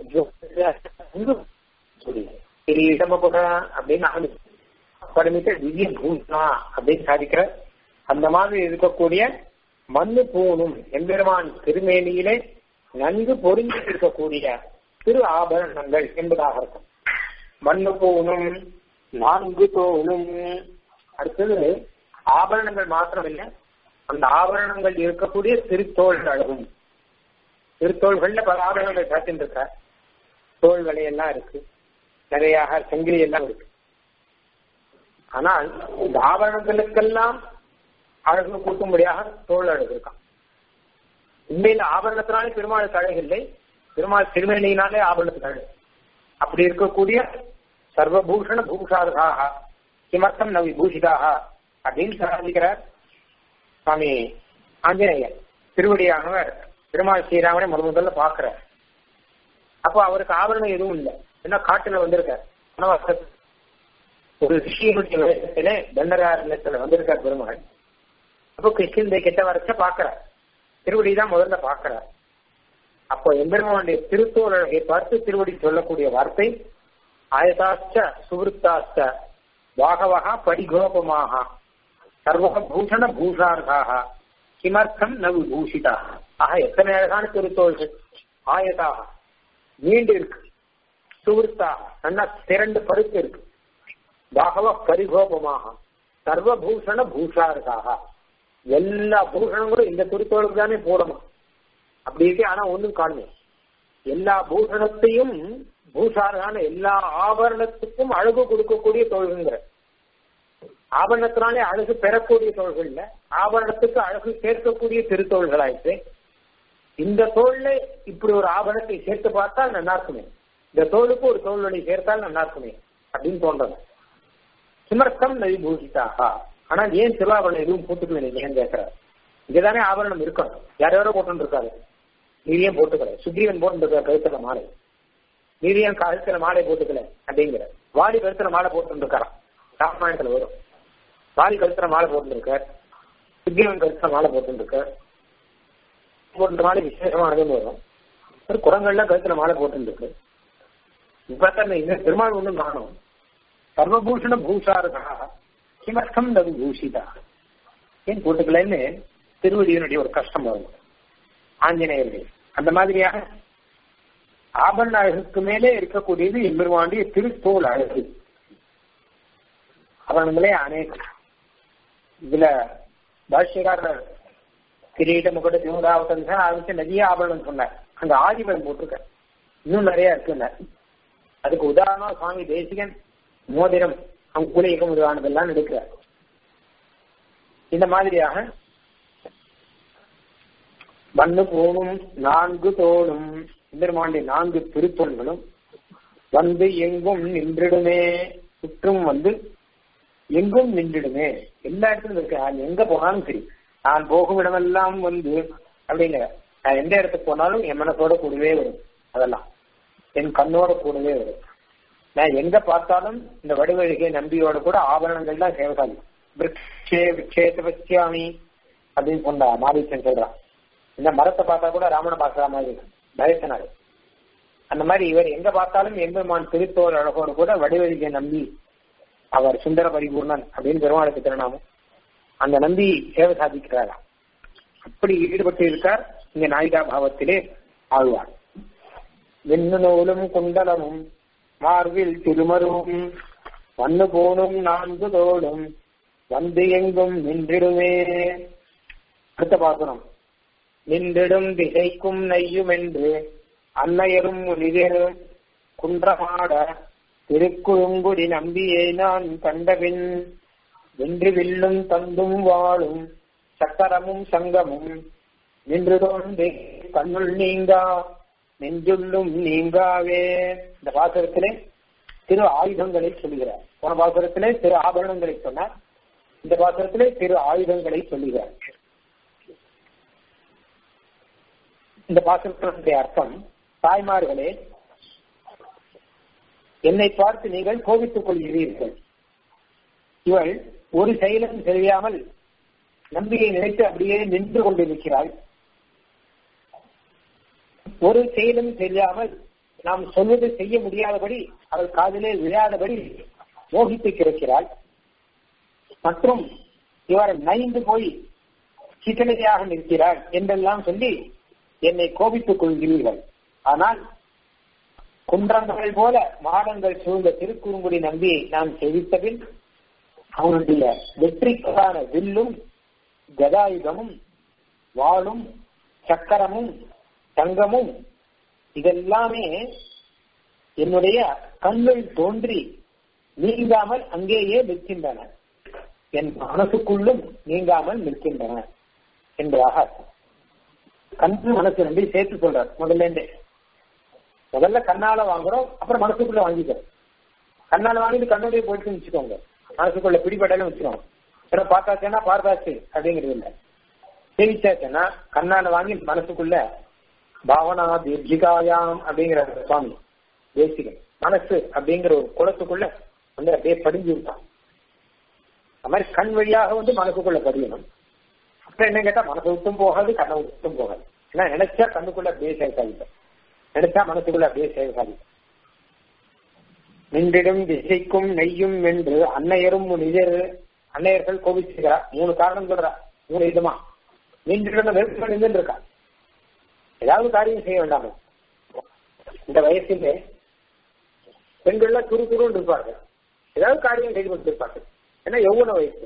கிரீடமபுட அப்படின்னு ஆரம்பிச்சு அப்புறமேட்டு திவ்ய பூஷா அப்படின்னு சாதிக்கிற அந்த மாதிரி இருக்கக்கூடிய மண்ணு பூணும் எம்பெருமான் திருமேனியிலே நன்கு பொருந்தி இருக்கக்கூடிய திரு ஆபரணங்கள் என்பதாக இருக்கும் மண்ணு பூணும் நான்கு தோணும் அடுத்தது ஆபரணங்கள் மாத்திரம் இல்லை அந்த ஆபரணங்கள் இருக்கக்கூடிய திருத்தோள் அழகும் திருத்தோள்கள்ல பல ஆபரணங்கள் காட்டின்னு இருக்க தோல் வலையெல்லாம் இருக்கு நிறையாக சங்கிலி எல்லாம் இருக்கு ஆனால் இந்த ஆபரணங்களுக்கெல்லாம் அழகு கூட்டும்படியாக தோல் அழகு இருக்கான் உண்மையில ஆபரணத்தினாலே பெருமாளுக்கு அழகு இல்லை பெருமாள் திருமணியினாலே ஆபரணத்துக்கு அழகு அப்படி இருக்கக்கூடிய சர்வபூஷண பூஷார்காக கிமர்த்தம் ந விபூஷிதாக அப்படின்னு சாதிக்கிறார் சுவாமி ஆஞ்சநேயர் திருவடியானவர் பெருமாள் ஸ்ரீராமனை முத முதல்ல பாக்குறார் அப்போ அவருக்கு ஆபரணம் எதுவும் இல்லை ஏன்னா காட்டுல வந்திருக்கார் வனவாசத்து ஒரு ரிஷியினுடைய வேஷத்துல தண்டராரண்யத்துல வந்திருக்கார் பெருமாள் அப்போ கிருஷ்ணந்தை கிட்ட வரைச்ச பாக்குறார் திருவடி தான் முதல்ல பாக்குறார் அப்போ எம்பெருமானுடைய திருத்தோழரை பார்த்து திருவடி சொல்லக்கூடிய வார்த்தை ஆயதாச்ச சுவருத்தாச்ச வாகவகா பரிகோபமாக சர்வபூஷண பூஷார்காக கிமர்த்தம் ந விபூஷிதாக ஆக எத்தனை அழகான திருத்தோள்கள் ஆயதாக நீண்டு இருக்கு சுவருத்தாக நல்லா திரண்டு பருத்து இருக்கு பாகவ பரிகோபமாக சர்வபூஷண பூஷார்காக எல்லா பூஷணங்களும் இந்த திருத்தோளுக்கு தானே போடணும் அப்படி இருக்கு ஆனா ஒண்ணும் காணுமே எல்லா பூஷணத்தையும் பூஷாரான எல்லா ஆபரணத்துக்கும் அழகு கொடுக்கக்கூடிய தோள்கிற ஆபரணத்தினாலே அழகு பெறக்கூடிய தோள்கள் இல்ல ஆபரணத்துக்கு அழகு சேர்க்கக்கூடிய திருத்தோள்களாயிற்று இந்த தோல்ல இப்படி ஒரு ஆபரணத்தை சேர்த்து பார்த்தால் நல்லா இருக்குமே இந்த தோளுக்கு ஒரு தோல்வழி சேர்த்தால் நல்லா இருக்குமே அப்படின்னு தோன்றது சுமர்த்தம் நவிபூஷிதாக ஆனால் ஏன் திருவாபரணம் எதுவும் போட்டுக்கல நீங்க ஏன் கேட்கிறார் இங்கதானே ஆபரணம் இருக்கணும் யார் யாரோ போட்டு இருக்காரு நீதியம் போட்டுக்கல சுக்ரீவன் போட்டு கழுத்துல மாலை நீதியம் கழுத்துல மாலை போட்டுக்கல அப்படிங்கிற வாடி கழுத்துல மாலை போட்டு இருக்காராம் ராமாயணத்துல வரும் வாடி கழுத்துல மாலை போட்டு இருக்கார் சுக்ரீவன் கழுத்துல மாலை போட்டு இருக்கார் போட்டு மாலை விசேஷமானதுன்னு வரும் ஒரு குரங்கள்லாம் கழுத்துல மாலை போட்டு இருக்கு இப்ப இந்த பெருமாள் ஒன்றும் காணும் சர்வபூஷண பூஷாரதா கிமர்த்தம் நது பூஷிதா ஏன் போட்டுக்கலன்னு திருவடியினுடைய ஒரு கஷ்டம் வரும் ஆஞ்சநேயர்கள் அந்த மாதிரியாக ஆபரண அழகுக்கு மேலே இருக்கக்கூடியது எம்பெருமாண்டிய திருத்தோல் அழகு ஆபரணங்களே அநேகம் இதுல பாஷ்யக்காரர் கிரீட முகட திமுதாவத்தன் ஆரம்பிச்சு நிறைய ஆபரணம் சொன்னார் அங்க ஆதிபன் போட்டிருக்க இன்னும் நிறைய இருக்குன்னார் அதுக்கு உதாரணம் சுவாமி தேசிகன் மோதிரம் அங்குலேகம் முதலானதெல்லாம் எடுக்கிறார் இந்த மாதிரியாக வண்ணு போனும் நான்கு தோளும் பெருமாண்டி நான்கு திருத்தொள்களும் வந்து எங்கும் நின்றிடுமே சுற்றும் வந்து எங்கும் நின்றிடுமே எல்லா இடத்துலும் இருக்கு நான் எங்க போனாலும் சரி நான் போகும் இடமெல்லாம் வந்து அப்படிங்கிற நான் எந்த இடத்துக்கு போனாலும் என் மனசோட கூடவே வரும் அதெல்லாம் என் கண்ணோட கூடவே வரும் நான் எங்க பார்த்தாலும் இந்த வடிவழிகை நம்பியோட கூட ஆபரணங்கள் தான் சேவகாதி விரக்ஷே விக்ஷேத வச்சியாமி அப்படின்னு சொன்ன மாதீசன் சொல்றான் இந்த மரத்தை பார்த்தா கூட ராமனை பார்க்கிற மாதிரி இருக்கு பயத்தினாரு அந்த மாதிரி இவர் எங்க பார்த்தாலும் எம்பெருமான் திருத்தோர் அழகோடு கூட வடிவழிகை நம்பி அவர் சுந்தர பரிபூர்ணன் அப்படின்னு பெருமாளுக்கு திருநாமம் அந்த நம்பி சேவை சாதிக்கிறாரா அப்படி ஈடுபட்டு இருக்கார் இங்க நாயிகா பாவத்திலே ஆழ்வார் வெண்ணு நூலும் குண்டலமும் மார்பில் திருமருவும் வண்ணு போனும் நான்கு தோளும் வந்து எங்கும் நின்றிடுமே அடுத்த பாசுரம் நின்றிடும் திசைக்கும் நெய்யும் என்று அன்னையரும் முனிதரும் குன்றமாட திருக்குறுங்குடி நம்பியே நான் கண்டபின் வென்று வில்லும் தந்தும் வாழும் சக்கரமும் சங்கமும் நின்று தோன்றி கண்ணுள் நீங்கா நெஞ்சுள்ளும் நீங்காவே இந்த பாசுரத்திலே திரு ஆயுதங்களை சொல்லுகிறார் போன பாசுரத்திலே திரு ஆபரணங்களை சொன்னார் இந்த பாசுரத்திலே திரு ஆயுதங்களை சொல்லுகிறார் இந்த பாசுரத்தினுடைய அர்த்தம் தாய்மார்களே என்னை பார்த்து நீங்கள் கோபித்துக் கொள்கிறீர்கள் இவள் ஒரு செயலும் தெரியாமல் நம்பிக்கை நினைத்து அப்படியே நின்று கொண்டிருக்கிறாள் ஒரு செயலும் தெரியாமல் நாம் சொல்வது செய்ய முடியாதபடி அவள் காதிலே விழாதபடி மோகித்து கிடக்கிறாள் மற்றும் இவர் நைந்து போய் சிக்கலையாக நிற்கிறாள் என்றெல்லாம் சொல்லி என்னை கோபித்துக் கொள்கிறீர்கள் ஆனால் குன்றங்கள் போல மாடங்கள் சூழ்ந்த திருக்குறுங்குடி நம்பியை நாம் செவித்தபின் அவனுடைய வெற்றிக்கான வில்லும் கதாயுதமும் வாளும் சக்கரமும் தங்கமும் இதெல்லாமே என்னுடைய கண்ணில் தோன்றி நீங்காமல் அங்கேயே நிற்கின்றன என் மனசுக்குள்ளும் நீங்காமல் நிற்கின்றன என்பதாக கண்ணு மனசு ரெண்டையும் சேர்த்து சொல்றார் முதல்ல இருந்தே முதல்ல கண்ணால வாங்குறோம் அப்புறம் மனசுக்குள்ள வாங்கிக்கிறோம் கண்ணால வாங்கிட்டு கண்ணுடைய போயிட்டு வச்சுக்கோங்க மனசுக்குள்ள பிடிபடலும் வச்சுக்கோங்க ஏன்னா பார்த்தாச்சுன்னா பார்த்தாச்சு அப்படிங்கிறது இல்லை சேவிச்சாச்சுன்னா கண்ணால வாங்கி மனசுக்குள்ள பாவனா தீர்ஜிகாயாம் அப்படிங்கிற சுவாமி தேசிகன் மனசு அப்படிங்கிற ஒரு குளத்துக்குள்ள வந்து அப்படியே படிஞ்சு விட்டான் அது மாதிரி கண் வழியாக வந்து மனசுக்குள்ள பதியணும் அப்புறம் என்ன கேட்டா மனசு விட்டும் போகாது கண்ணை விட்டும் போகாது ஏன்னா நினைச்சா கண்ணுக்குள்ள அப்படியே சேர்க்காது நினைச்சா மனசுக்குள்ள அப்படியே சேர்க்காது நின்றிடும் திசைக்கும் நெய்யும் என்று அன்னையரும் நிஜர் அன்னையர்கள் கோபிச்சுக்கிறார் மூணு காரணம் சொல்றா மூணு விதமா நின்றிடம் வெறுப்பு நின்று இருக்கா ஏதாவது காரியம் செய்ய வேண்டாமோ இந்த வயசிலே பெண்கள்லாம் துரு துருன்னு இருப்பார்கள் ஏதாவது காரியம் செய்து கொண்டிருப்பார்கள் ஏன்னா எவ்வளவு வயசு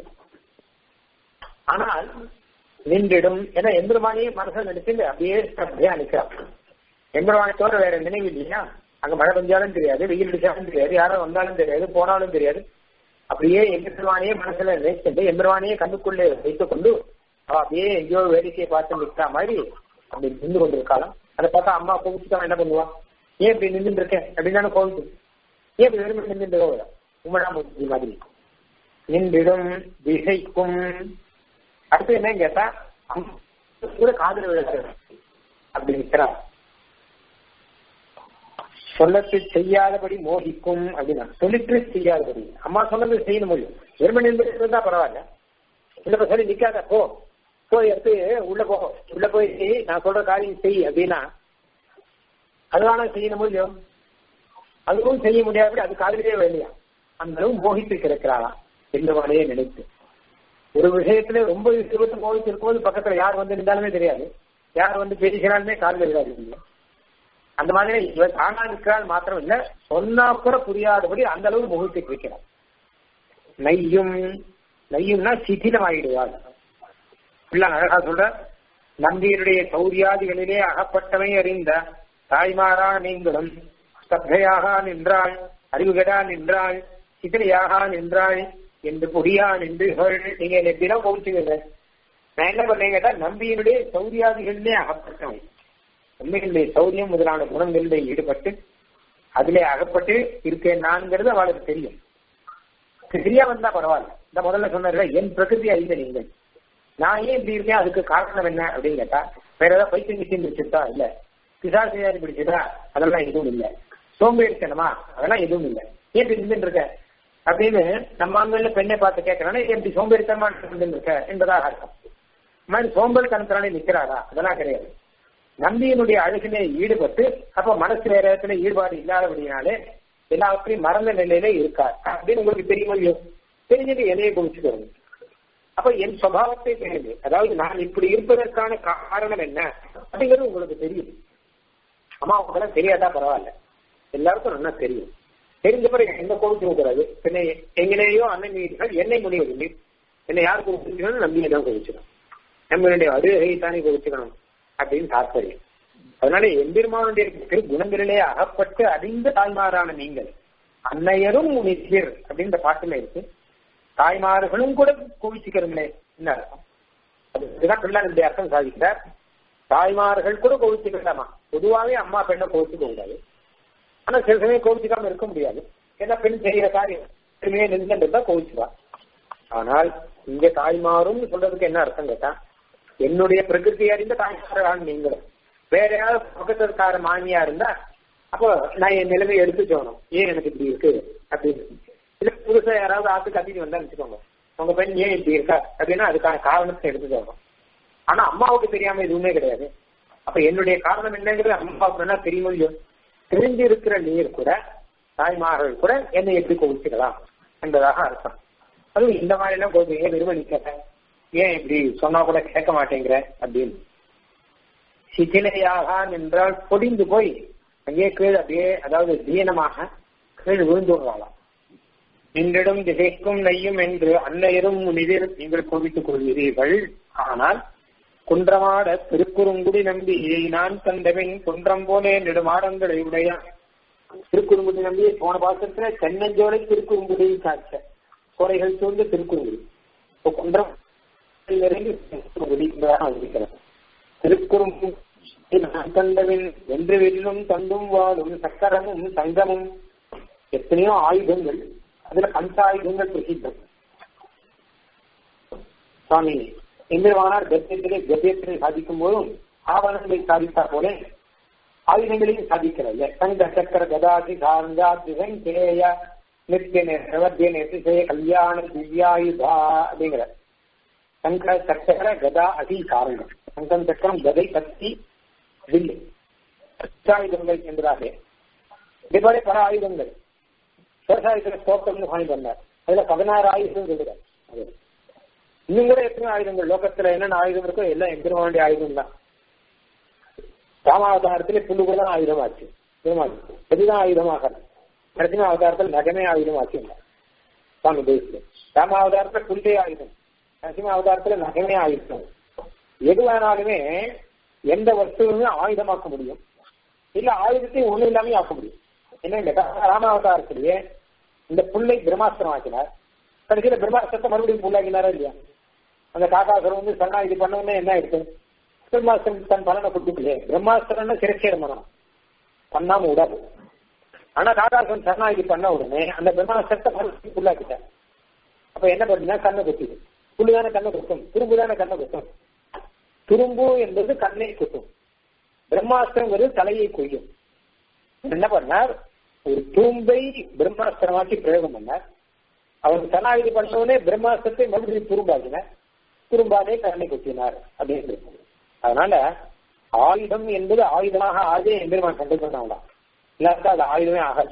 ஆனால் நின்றிடும் ஏன்னா எம்பெருமானியே மனசில் நினைச்சு அப்படியே அப்படியே நிற்கிறான் எம்பெருமானை தவிர வேற நினைவு இல்லையா அங்க மழை பெஞ்சாலும் தெரியாது வெயில் அடிச்சாலும் தெரியாது யாரும் வந்தாலும் தெரியாது போனாலும் தெரியாது அப்படியே எம்பெருமானையே மனசுல நினைச்சுட்டு எம்பெருமானையே கண்ணுக்குள்ளே வைத்துக் கொண்டு அவ அப்படியே எங்கேயோ வேடிக்கையை பார்த்து நிற்கிற மாதிரி அப்படி நின்று கொண்டிருக்காளாம் அதை பார்த்தா அம்மா கோவிச்சுட்டா என்ன பண்ணுவா ஏன் இப்படி நின்று இருக்கேன் அப்படின்னு கோவிச்சு ஏன் இப்படி வெறுமை நின்று உமடா மூர்த்தி மாதிரி நின்றிடும் திசைக்கும் அடுத்து என்னன்னு கேட்டா கூட காதல் விழுது அப்படி நிற்கிறா சொல்லத்து செய்யாதபடி மோகிக்கும் அப்படின்னா சொல்லிட்டு செய்யாதபடி அம்மா சொன்னது செய்யணும் முடியும் வெறுமை நின்று இருந்தா பரவாயில்ல இல்ல சொல்லி நிக்காத போ போய் எடுத்து உள்ள போ உள்ள போய் நான் சொல்ற காரியம் செய் அப்படின்னா அதுவான செய்யணும் முடியும் அதுவும் செய்ய முடியாதபடி அது காதலே வேலையா அந்த அளவு மோகித்து கிடக்கிறாளாம் எந்தவானையே நினைத்து ஒரு விஷயத்துல ரொம்ப விருப்பத்தை மோகித்து இருக்கும்போது பக்கத்துல யார் வந்து இருந்தாலுமே தெரியாது யார் வந்து பேசுகிறாலுமே காதல விடாது அந்த மாதிரி இவர் தானா இருக்கிறாள் மாத்திரம் இல்ல சொன்னா கூட புரியாதபடி அந்த அளவு முகத்தை வைக்கிறார் நெய்யும் நெய்யும்னா சிதிலம் ஆயிடுவாள் பிள்ளை அழகா சொல்ற நம்பியருடைய சௌரியாதிகளிலே அகப்பட்டவை அறிந்த தாய்மாரா நீங்களும் ஸ்தப்தையாக நின்றாள் அறிவுகடா நின்றாள் சித்திரையாக நின்றாய் என்று பொடியா நின்று நீங்க என்னை எப்படிலாம் கோவிச்சுக்கங்க நான் என்ன பண்ணேன் கேட்டா நம்பியினுடைய சௌரியாதிகளிலே அகப்பட்டவன் நம்பிகளுடைய சௌரியம் முதலான குணங்களிலே ஈடுபட்டு அதிலே அகப்பட்டு இருக்கேன் நான்கிறது அவளுக்கு தெரியும் சரியா வந்தா பரவாயில்ல இந்த முதல்ல சொன்னார்ல என் பிரகிருதி அறிந்த நீங்கள் நான் ஏன் இப்படி இருக்கேன் அதுக்கு காரணம் என்ன அப்படின்னு கேட்டா வேற ஏதாவது பைத்தியம் விஷயம் பிடிச்சிருக்கா இல்ல பிசாசியாரி பிடிச்சதா அதெல்லாம் எதுவும் இல்லை சோம்பேறித்தனமா அதெல்லாம் எதுவும் இல்லை ஏன் இப்படி இருந்துட்டு இருக்க அப்படின்னு நம்ம ஆண்கள் பெண்ணை பார்த்து கேட்கறானே எப்படி சோம்பேறித்தனமா இருந்துட்டு இருக்க என்பதாக அர்த்தம் இந்த மாதிரி சோம்பேறித்தனத்தினாலே நிக்கிறாரா அதெல்லாம் கிடையாது நம்பியினுடைய அழகிலே ஈடுபட்டு அப்ப மனசு வேற இடத்துல ஈடுபாடு இல்லாதபடினாலே எல்லாவற்றையும் மறந்த நிலையில இருக்கார் அப்படின்னு உங்களுக்கு தெரியுமோ இல்லையோ தெரிஞ்சது எதையை குடிச்சுட்டு வரும் அப்ப என் சுவாவத்தை தெரியுது அதாவது நான் இப்படி இருப்பதற்கான காரணம் என்ன அப்படிங்கிறது உங்களுக்கு தெரியும் அம்மா உங்களுக்கு தெரியாதா பரவாயில்ல எல்லாருக்கும் நல்லா தெரியும் தெரிஞ்ச பிறகு எந்த கோவிச்சு கூடாது என்னை எங்கனையோ அண்ணன் வீடுகள் என்னை முடியவில்லை என்னை யார் கோவிச்சுக்கணும் நம்பியை தான் கோவிச்சுக்கணும் நம்மளுடைய அருகை தானே கோவிச்சுக்கணும் அப்படின்னு தாற்பயம் அதனால எம்பெருமானுடைய திரு குணங்களிலே அகப்பட்டு அறிந்த தாய்மாரான நீங்கள் அன்னையரும் நிச்சயர் அப்படின்ற பாட்டுல இருக்கு தாய்மார்களும் கூட கோவிச்சுக்கிறீங்களே என்ன அர்த்தம் அதுதான் பிள்ளாருடைய அர்த்தம் சாதிக்கிறார் தாய்மார்கள் கூட கோவிச்சுக்கலாமா பொதுவாகவே அம்மா பெண்ணை கோவிச்சுக்க கூடாது ஆனா சில சமயம் கோவிச்சுக்காம இருக்க முடியாது ஏன்னா பெண் செய்யற காரியம் பெருமையே நின்றுட்டா கோவிச்சுவா ஆனால் இங்க தாய்மாரும் சொல்றதுக்கு என்ன அர்த்தம் கேட்டா என்னுடைய பிரகிருதி அறிந்த தாய்மார்கள் நீங்களும் வேற யாராவது பக்கத்துக்கார மாமியா இருந்தா அப்போ நான் என் நிலைமையை எடுத்து சொல்லணும் ஏன் எனக்கு இப்படி இருக்கு அப்படின்னு இல்ல புதுசா யாராவது ஆத்து கத்திட்டு வந்தா வச்சுக்கோங்க உங்க பெண் ஏன் இப்படி இருக்கா அப்படின்னா அதுக்கான காரணத்தை எடுத்து சொல்லணும் ஆனா அம்மாவுக்கு தெரியாம எதுவுமே கிடையாது அப்ப என்னுடைய காரணம் என்னங்கிறது அம்மாவுக்கு என்ன தெரியுமோ இல்லையோ தெரிஞ்சு இருக்கிற நீர் கூட தாய்மார்கள் கூட என்னை எப்படி கோவிச்சுக்கலாம் என்பதாக அர்த்தம் அதுவும் இந்த மாதிரி எல்லாம் கொஞ்சம் ஏன் நிர்வகிக்க ஏன் இப்படி சொன்னா கூட கேட்க மாட்டேங்கிற அப்படின்னு சிதிலையாக நின்றால் பொடிந்து போய் அங்கே கீழ் அப்படியே அதாவது தீனமாக கீழ் விழுந்து விடுவாளாம் நின்றிடும் திசைக்கும் நெய்யும் என்று அன்னையரும் முனிதில் நீங்கள் கோவித்துக் கொள்கிறீர்கள் ஆனால் குன்றமாட திருக்குறுங்குடி நம்பி நான் தந்தவன் குன்றம் போலே நெடுமாடங்களை உடைய திருக்குறுங்குடி நம்பி போன பாசத்துல தென்னஞ்சோலை திருக்குறுங்குடி காட்ச சோலைகள் சூழ்ந்து திருக்குறுங்குடி இப்போ குன்றம் திருக்குறுங்குடி நான் தந்தவன் வென்று வெளியிலும் தந்தும் வாழும் சக்கரமும் சங்கமும் எத்தனையோ ஆயுதங்கள் அதுல பஞ்சாயுதங்கள் பிரசித்தம் சுவாமி எம்பெருமானார் கத்தியத்திலே கத்தியத்திலே சாதிக்கும் போதும் ஆவணங்களை சாதித்தா போல ஆயுதங்களையும் சாதிக்கிறார் சங்க சக்கர கதாதி சார்ந்தா திசங்கேய நித்திய நிரவத்திய நெத்திசய கல்யாண திவ்யாயுதா அப்படிங்கிற சங்க சக்கர கதா அதி காரணம் சங்கம் சக்கரம் கதை கத்தி வில்லு ஆயுதங்கள் என்பதாக இதுபோல பல ஆயுதங்கள் விவசாயத்துல தோட்டம்னு வாங்கி வந்தார் அதுல பதினாறு ஆயுதம் சொல்லுறார் அது இன்னும் கூட எத்தனை ஆயுதங்கள் லோகத்துல என்னென்ன ஆயுதம் இருக்கோ எல்லாம் எம்பெருமானுடைய ஆயுதம் தான் ராமாவதாரத்துல புல்லு கூட தான் ஆயுதமாச்சு பெருமாள் எதுதான் ஆயுதமாக நரசிம்ம அவதாரத்தில் நகமே ஆயுதமாச்சு சுவாமி தேசியம் ராமாவதாரத்துல புல்லே ஆயுதம் நரசிம்ம அவதாரத்துல நகமே ஆயுதம் எது வேணாலுமே எந்த வஸ்துவுமே ஆயுதமாக்க முடியும் இல்ல ஆயுதத்தையும் ஒண்ணு இல்லாமே ஆக்க முடியும் என்ன கேட்டா ராமாவதாரத்திலேயே இந்த புல்லை பிரம்மாஸ்திரம் ஆக்கினார் கடைசியில பிரம்மாஸ்திரத்தை மறுபடியும் புல்லாக்கினாரா இல்லையா அந்த காக்காசுரம் வந்து சன்னா இது பண்ணவுடனே என்ன ஆயிடுச்சு பிரம்மாஸ்திரம் தன் பலனை கொடுக்கலையே பிரம்மாஸ்திரம்னா சிறச்சேரம் பண்ணணும் பண்ணாம விடாது ஆனா காக்காசுரம் சன்னா இது பண்ண உடனே அந்த பிரம்மாஸ்திரத்தை மறுபடியும் புல்லாக்கிட்டார் அப்ப என்ன பண்ணுன்னா கண்ணை குத்திது புல்லு தானே கண்ணை குத்தும் துரும்பு தானே கண்ணை குத்தும் துரும்பு என்பது கண்ணை குத்தும் பிரம்மாஸ்திரங்கிறது தலையை கொய்யும் என்ன பண்ணார் ஒரு தூம்பை பிரம்மாஸ்திரமாக்கி பிரயோகம் பண்ணார் அவர் சனாயுதி பண்ணவுடனே பிரம்மாஸ்திரத்தை மறுபடியும் துரும்பாக்கினார் துரும்பாலே கண்ணை குத்தினார் அப்படின்னு அதனால ஆயுதம் என்பது ஆயுதமாக ஆகவே எம்பெருமான் கண்டு பண்ணாங்களாம் இல்லாட்டா அது ஆயுதமே ஆகாது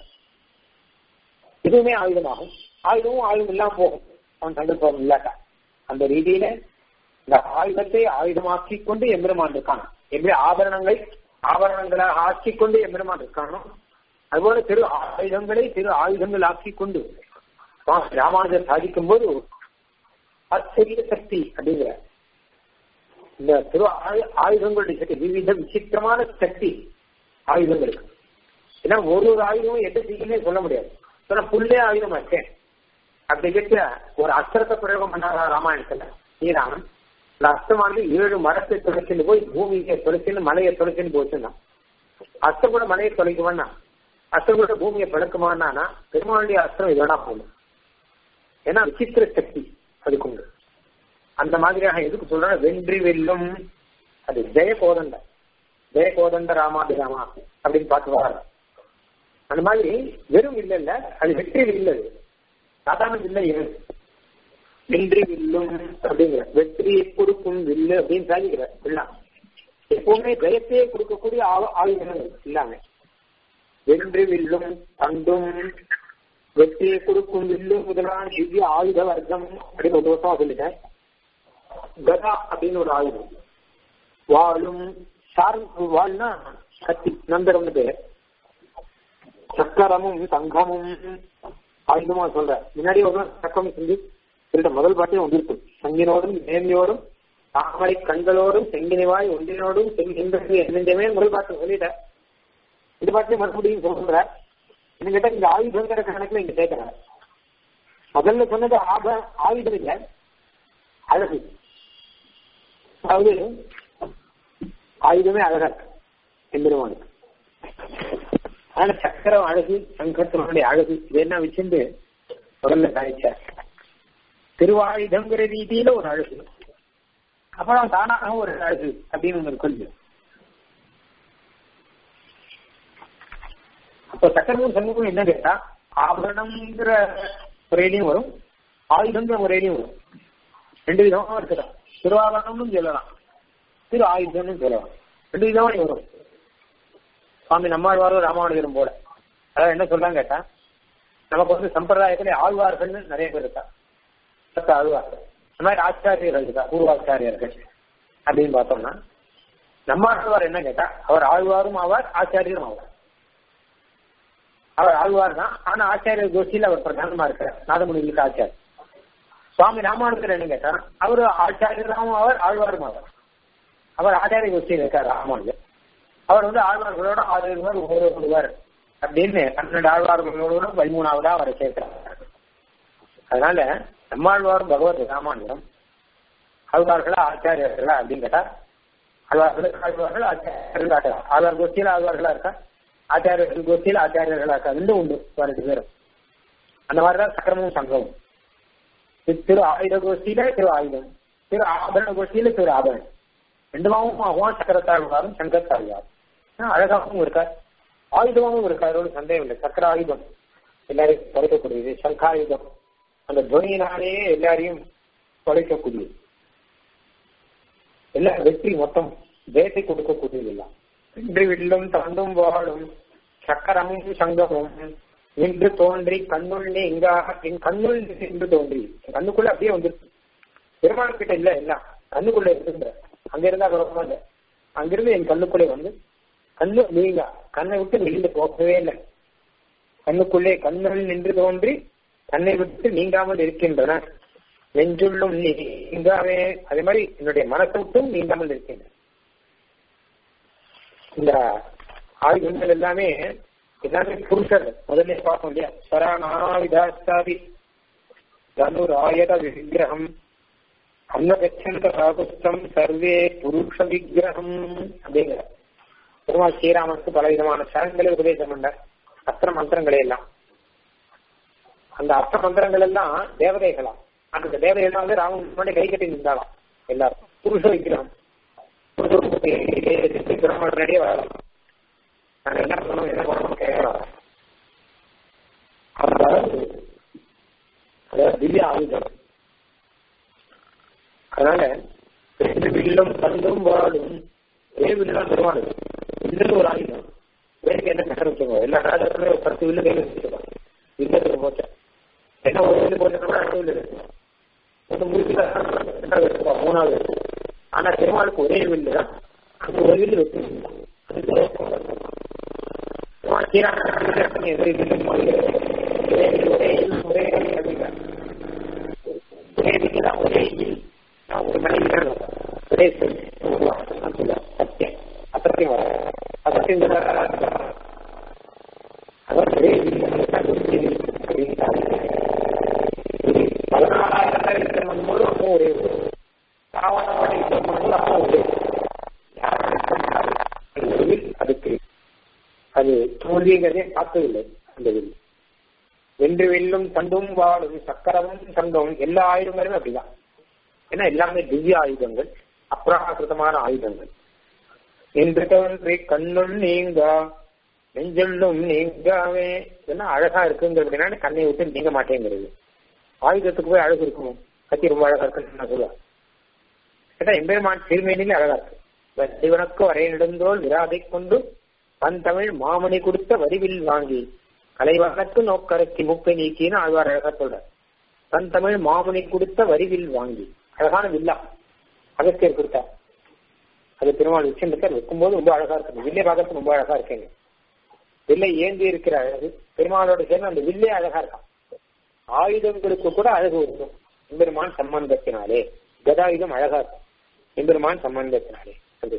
இதுவுமே ஆயுதமாகும் ஆயுதமும் ஆயுதம் இல்லாம போகும் அவன் கண்டுபோகும் இல்லாட்டா அந்த ரீதியில இந்த ஆயுதத்தை ஆயுதமாக்கி கொண்டு எம்பெருமான் இருக்கான் எப்படி ஆபரணங்களை ஆபரணங்களாக ஆக்கி கொண்டு எம்பெருமான் இருக்கானோ அதுபோல திரு ஆயுதங்களை திரு ஆயுதங்கள் ஆக்கி கொண்டு ராமானுஜர் சாதிக்கும் போது ஆச்சரிய சக்தி அப்படிங்கிற இந்த திரு ஆயுதங்களுடைய சக்தி விவித விசித்திரமான சக்தி ஆயுதங்களுக்கு ஏன்னா ஒரு ஒரு ஆயுதமும் எந்த சீக்கிரமே சொல்ல முடியாது சொன்னா புல்லே ஆயுதம் ஆச்சேன் அப்படி கேட்ட ஒரு அஸ்திரத்தை பிரயோகம் பண்ணாரா ராமாயணத்துல ஸ்ரீராமன் இந்த அஸ்தமானது ஏழு மரத்தை தொலைச்சுன்னு போய் பூமியை தொலைச்சுன்னு மலையை தொலைச்சுன்னு போச்சுன்னா அஸ்திரம் கூட மலையை தொலைக்குமான்னா அஸ்திரம் கூட பூமியை பிளக்குமானா பெருமாளுடைய அஸ்திரம் இதோட போகணும் ஏன்னா விசித்திர சக்தி அதுக்கு உண்டு அந்த மாதிரியாக எதுக்கு சொல்றேன் வென்றி வெல்லும் அது ஜெய கோதண்ட ஜெய கோதண்ட ராமாபிராமா அப்படின்னு பார்த்து வர அந்த மாதிரி வெறும் இல்ல இல்ல அது வெற்றி வில்லு அது. சாதாரண வில்ல இது வென்றி வில்லும் அப்படிங்கிற வெற்றியை கொடுக்கும் வில்லு அப்படின்னு சாதிக்கிற எல்லாம் எப்பவுமே ஜெயத்தையே கொடுக்கக்கூடிய ஆ- ஆயுதங்கள் இல்லாம வென்றி வில்லும் தண்டும் வெற்றியை கொடுக்கும் வில்லு முதலான திவ்ய ஆயுத வர்க்கம் அப்படின்னு ஒரு வருஷமா சொல்லிட்டேன் கதா அப்படின்னு ஒரு ஆயுதம் வாளும் சார் வாள்னா கத்தி நந்தரம்னு பேர் சக்கரமும் சங்கமும் ஆயுதமா சொல்ற முன்னாடி ஒரு சக்கம் செஞ்சு சொல்லிட்ட முதல் பாட்டே வந்திருக்கு சங்கினோடும் நேர்மையோடும் தாமரை கண்களோடும் செங்கினிவாய் ஒன்றினோடும் செங்கின்றது என்னென்றமே முதல் பாட்டு சொல்லிட்டேன் இந்த பாட்டு மறுபடியும் சொல்ற என்கிட்ட இந்த ஆயுதங்கிற கணக்குல இங்க கேட்கிறேன் முதல்ல சொன்னது ஆப ஆயுதம் இல்ல அழகு அதாவது ஆயுதமே அழகா இருக்கு எம்பெருமானுக்கு ஆனா சக்கரம் அழகு சங்கத்தினுடைய அழகு இதெல்லாம் வச்சிருந்து முதல்ல காய்ச்சார் திருவாயுதங்கிற ரீதியில ஒரு அழகு அப்புறம் தானாக ஒரு அழகு அப்படின்னு ஒன்று கொள்கை அப்ப சக்கரமும் சங்கமும் என்ன கேட்டா ஆபரணம்ங்கிற முறையிலையும் வரும் ஆயுதங்கிற முறையிலையும் வரும் ரெண்டு விதமா இருக்குதான் திருவாபரணம்னு சொல்லலாம் திரு ஆயுதம்னு சொல்லலாம் ரெண்டு விதமா வரும் சுவாமி நம்மாழ்வாரும் ராமானுஜரும் போல அதாவது என்ன சொல்றாங்க கேட்டா நமக்கு வந்து சம்பிரதாயத்திலே ஆழ்வார்கள்னு நிறைய பேர் இருக்கா பத்து ஆழ்வார்கள் இந்த மாதிரி ஆச்சாரியர்கள் இருக்கா பூர்வாச்சாரியர்கள் அப்படின்னு பார்த்தோம்னா நம்மாழ்வார் என்ன கேட்டா அவர் ஆழ்வாரும் ஆவார் ஆச்சாரியரும் ஆவார் அவர் ஆழ்வார் தான் ஆனா ஆச்சாரியர் கோஷ்டியில் அவர் பிரதானமா இருக்கிறார் நாதமுனிகளுக்கு ஆச்சாரியர் சுவாமி ராமானுஜர் என்ன கேட்டா அவர் ஆச்சாரியராகவும் அவர் ஆழ்வாரும் ஆவார் அவர் ஆச்சாரிய கோஷ்டியில் இருக்கார் ராமானுஜர் அவர் வந்து ஆழ்வார்களோட ஆறு பேர் ஒரு ஒருவர் அப்படின்னு பன்னெண்டு ஆழ்வார்களோட பதிமூணாவதா அவரை சேர்க்கிறார் அதனால நம்மாழ்வாரும் பகவத் ராமானுஜம் ஆழ்வார்களா ஆச்சாரியர்களா அப்படின்னு கேட்டா ஆழ்வார்கள் ஆழ்வார்கள் ஆச்சாரியர்கள் ஆச்சாரியர் ஆழ்வார் கோஷ்டியில் ஆழ்வார்களா இருக்கா ஆச்சாரியர்கள் கோஷ்டியில் ஆச்சாரியர்களா இருக்கா ரெண்டும் உண்டு ரெண்டு பேரும் அந்த மாதிரிதான் சக்கரமும் சங்கமும் திரு- திரு ஆயுத கோஷ்டியில திரு ஆயுதம் திரு ஆபரண கோஷ்டியில திரு ஆபரணம் ரெண்டுமாவும் ஆகும் சக்கரத்தாழ்வாரும் சங்கத்தாழ்வாரும் ஆனா, அழகாகவும் இருக்கார் ஆயுதமாகவும் இருக்கார் ஒரு சந்தேகம் இல்லை சக்கர ஆயுதம் எல்லாரையும் தொலைக்கக்கூடியது சங்காயுதம் அந்த துவனியினாலேயே எல்லாரையும் தொலைக்கக்கூடியது எல்லா வெற்றி மொத்தம் ஜெயத்தை கொடுக்கக்கூடியது எல்லாம் வென்று வில்லும் தந்தும் வாழும் சக்கரமும் சங்கமும் நின்று தோன்றி கண்ணுள்ளே எங்காக என் கண்ணுள் நின்று தோன்றி என் கண்ணுக்குள்ள அப்படியே வந்துருச்சு பெருமாள் கிட்ட இல்ல எல்லாம் கண்ணுக்குள்ள இருக்குன்ற அங்க இருந்தா குழப்பமா இல்ல அங்கிருந்து என் கண்ணுக்குள்ளே வந்து கண்ணு நீங்க கண்ணை விட்டு வெளியில போகவே இல்லை கண்ணுக்குள்ளே கண்ணுள் நின்று தோன்றி கண்ணை விட்டு நீங்காமல் இருக்கின்றன நெஞ்சுள்ளும் நீங்காவே அதே மாதிரி என்னுடைய மனசை விட்டும் நீங்காமல் இருக்கின்றன இந்த ஆயுதங்கள் எல்லாமே எல்லாமே புருஷர் முதல்ல பார்ப்போம் இல்லையா சரணாவிதாஸ்தாவி தனுர் ஆயத விக்கிரகம் அன்னகச்சந்த ராகுஸ்தம் சர்வே புருஷ விக்கிரகம் அப்படிங்கிற பெருமாள் ஸ்ரீராமனுக்கு பல விதமான சரங்களை உபதேசம் பண்ண அஸ்திர மந்திரங்களை எல்லாம் அந்த அஸ்திர மந்திரங்கள் எல்லாம் தேவதைகளாம் அந்த தேவதைகள் வந்து ராமன் முன்னாடி கை கட்டி நின்றாலாம் எல்லாரும் புருஷ விக்கிரகம் பிரம்மனுடைய வரலாம் நாங்க என்ன பண்ணணும் என்ன பண்ணணும் கேட்கலாம் அதாவது அதாவது திவ்ய ஆயுதம் அதனால ரெண்டு வில்லும் பந்தும் வாழும் ஒரே வில்லுதான் பெருமாள் வில்லுன்னு ஒரு ஆயுதம் வேலைக்கு என்ன கஷ்டம் வச்சுக்கோ எல்லா ராஜாக்களுமே ஒரு பத்து வில்லு கையில் வச்சுக்கோங்க வில்லு போச்சா என்ன ஒரு வில்லு போட்டோம்னா அடுத்த வில்லு இருக்கும் ஒன்று முடிச்சுல ரெண்டாவது இருக்கும் மூணாவது இருக்கும் ஆனா பெருமாளுக்கு ஒரே வில்லு தான் அந்த ஒரு வில்லு வச்சு ஒரே ஒரு மனைவி ஒரே சத்தியம் அசத்தியம் வர அசத்தியம் அதான் ஒரே தோல்விங்கிறதே பார்த்ததில்லை அந்த வில் வென்று வெல்லும் தண்டும் வாழும் சக்கரமும் சங்கம் எல்லா ஆயுதங்களுமே அப்படிதான் ஏன்னா எல்லாமே திவ்ய ஆயுதங்கள் அப்ராகிருதமான ஆயுதங்கள் என்று தோன்றி கண்ணுள் நீங்க நெஞ்சொல்லும் நீங்காவே இதெல்லாம் அழகா இருக்குங்கிற அப்படின்னா கண்ணை விட்டு நீங்க மாட்டேங்கிறது ஆயுதத்துக்கு போய் அழகு இருக்குமோ கத்தி ரொம்ப அழகா இருக்குன்னு நான் சொல்லுவேன் கேட்டா எம்பெருமான் திருமேனிலே அழகா இருக்கு சிவனுக்கு வரை நெடுந்தோல் விராதை கொண்டு தன் தமிழ் மாமணி கொடுத்த வரிவில் வாங்கி கலைவனுக்கு நோக்கரக்கி மூக்கை நீக்கின்னு ஆழ்வார் அழகா சொல்ற தன் தமிழ் மாமணி கொடுத்த வரிவில் வாங்கி அழகான வில்லா அகஸ்தியர் கொடுத்தார் அது பெருமாள் உச்சந்தக்கர் வைக்கும்போது ரொம்ப அழகா இருக்கு வில்லை பார்க்கறது ரொம்ப அழகா இருக்கேங்க வில்லை ஏந்தி இருக்கிற அழகு பெருமாளோட சேர்ந்து அந்த வில்லே அழகா இருக்கான் ஆயுதங்களுக்கு கூட அழகு இருக்கும் எம்பெருமான் சம்பந்தத்தினாலே கதாயுதம் அழகா இருக்கும் எம்பெருமான் சம்பந்தத்தினாலே அது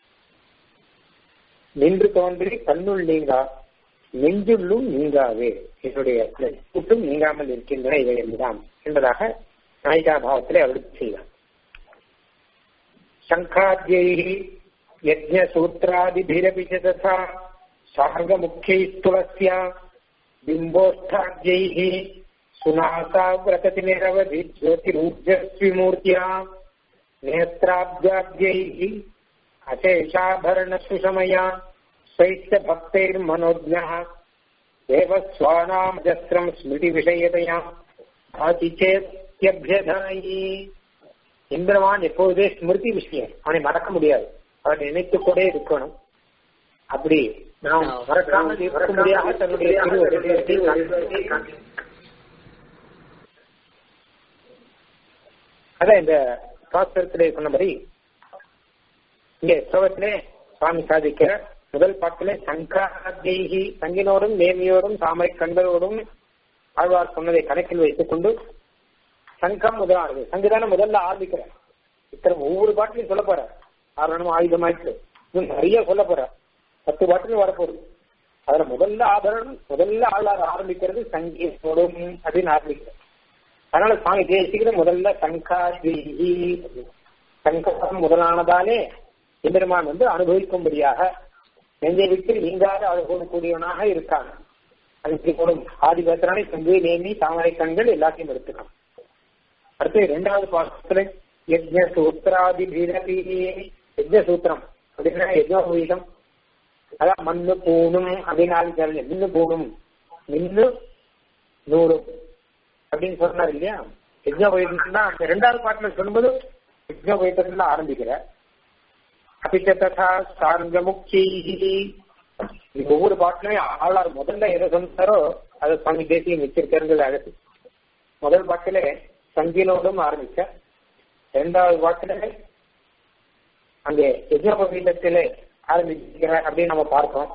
நின்று தோன்றி கண்ணுள் நீங்கா நெஞ்சுள்ளும் நீங்காவே என்னுடைய கூட்டும் நீங்காமல் இருக்கின்றன இவை என்பதாம் என்பதாக நாயிகா பாவத்திலே அவளுக்கு செய்தார் சங்காத்யை யஜ்ஞசூத்ராதிபிரபி ததா சார்கமுख्यैस्तुलस्या बिम्बोष्ठाद्यैः सुनासाव्रतति निरवधि ज्योतिरूर्जस्विमूर्त्या नेत्राब्जाद्यैः अशेषाभरणसुषमया स्वैश्च भक्तैर्मनोज्ञः देवस्वानामजस्रम् स्मृतिविषयतया भाति चेत्यभ्यधायी இந்திரவான் எப்போதே ஸ்மிருதி விஷயம் அவனை மறக்க முடியாது அவனை நினைத்து கொண்டே இருக்கணும் அப்படி நாம் மறக்காமல் இருக்கும்படியாக தன்னுடைய திருவருளை அதான் இந்த சாஸ்திரத்திலே சொன்னபடி இங்கே ஸ்லோகத்திலே சுவாமி சாதிக்கிற முதல் பாட்டிலே சங்கராத்யி சங்கினோடும் நேமியோடும் தாமரை கண்களோடும் ஆழ்வார் சொன்னதை கணக்கில் வைத்துக் கொண்டு சங்கம் முதலானது சங்குதான முதல்ல ஆரம்பிக்கிறேன் இத்தனை ஒவ்வொரு பாட்டிலையும் சொல்ல போற ஆரணம் ஆயுதமாயிட்டு இன்னும் நிறைய சொல்ல போற பத்து பாட்டிலும் வரப்போகுது அதுல முதல்ல ஆபரணம் முதல்ல ஆளார் ஆரம்பிக்கிறது சங்கீதோடும் அப்படின்னு ஆரம்பிக்கிறது அதனால சுவாமி தேசிக்கிற முதல்ல சங்காதி சங்கம் முதலானதாலே எம்பெருமான் வந்து அனுபவிக்கும்படியாக நெஞ்சை விட்டு நீங்காத அழகோடு கூடியவனாக இருக்காங்க அதுக்கு போடும் ஆதிபத்திரனை செங்கு நேமி தாமரை கண்கள் எல்லாத்தையும் எடுத்துக்கலாம் அடுத்து இரண்டாவது பாசத்துல யஜ்ஞ சூத்திராதி பீரபி யஜ்ஞ சூத்திரம் அப்படின்னா யஜ்னோபவீதம் அதான் மண்ணு பூணும் அப்படின்னு நின்னு பூணும் நின்னு நூறும் அப்படின்னு சொன்னார் இல்லையா யஜ்னோபவீதம் தான் அந்த ரெண்டாவது பாட்டுல சொல்லும்போது யஜ்னோபவீதத்துல ஆரம்பிக்கிற அபிச்சதா சார்ந்த முக்கிய ஒவ்வொரு பாட்டிலுமே ஆளார் முதல்ல எதை சொன்னாரோ அதை சுவாமி தேசியம் வச்சிருக்கிறது அழகு முதல் பாட்டிலே சங்கினோடும் ஆரம்பிச்ச இரண்டாவது பாட்டிலே அங்கே யஜ்னோபவீதத்திலே ஆரம்பிக்கிற அப்படின்னு நம்ம பார்த்தோம்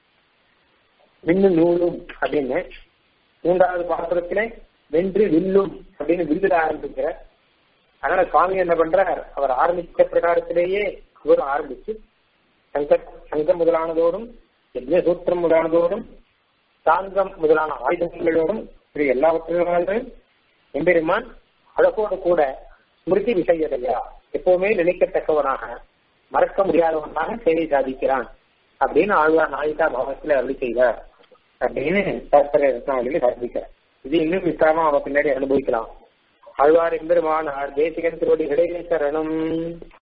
விண்ணு நூலும் அப்படின்னு மூன்றாவது பாத்திரத்திலே வென்று வில்லும் அப்படின்னு வில்லுல ஆரம்பிக்கிற அதனால சுவாமி என்ன பண்றார் அவர் ஆரம்பித்த பிரகாரத்திலேயே இவரும் ஆரம்பிச்சு சங்க சங்கம் முதலானதோடும் யஜ்னசூத்திரம் முதலானதோடும் சாங்கம் முதலான ஆயுதங்களோடும் இது எல்லாவற்றிலும் எம்பெருமான் அழகோடு கூட ஸ்மிருதி விஷயத்தையா எப்பவுமே நினைக்கத்தக்கவனாக மறக்க முடியாதவனாக சேவை சாதிக்கிறான் அப்படின்னு ஆழ்வார் நாயிகா பாவத்துல அருளி செய்தார் அப்படின்னு சாஸ்திர ரத்னாவளியில சாதிக்கிறார் இது இன்னும் விசாரமா அவ பின்னாடி அனுபவிக்கலாம் ஆழ்வார் எம்பெருமானார் தேசிகன் திருவடிகளே சரணம்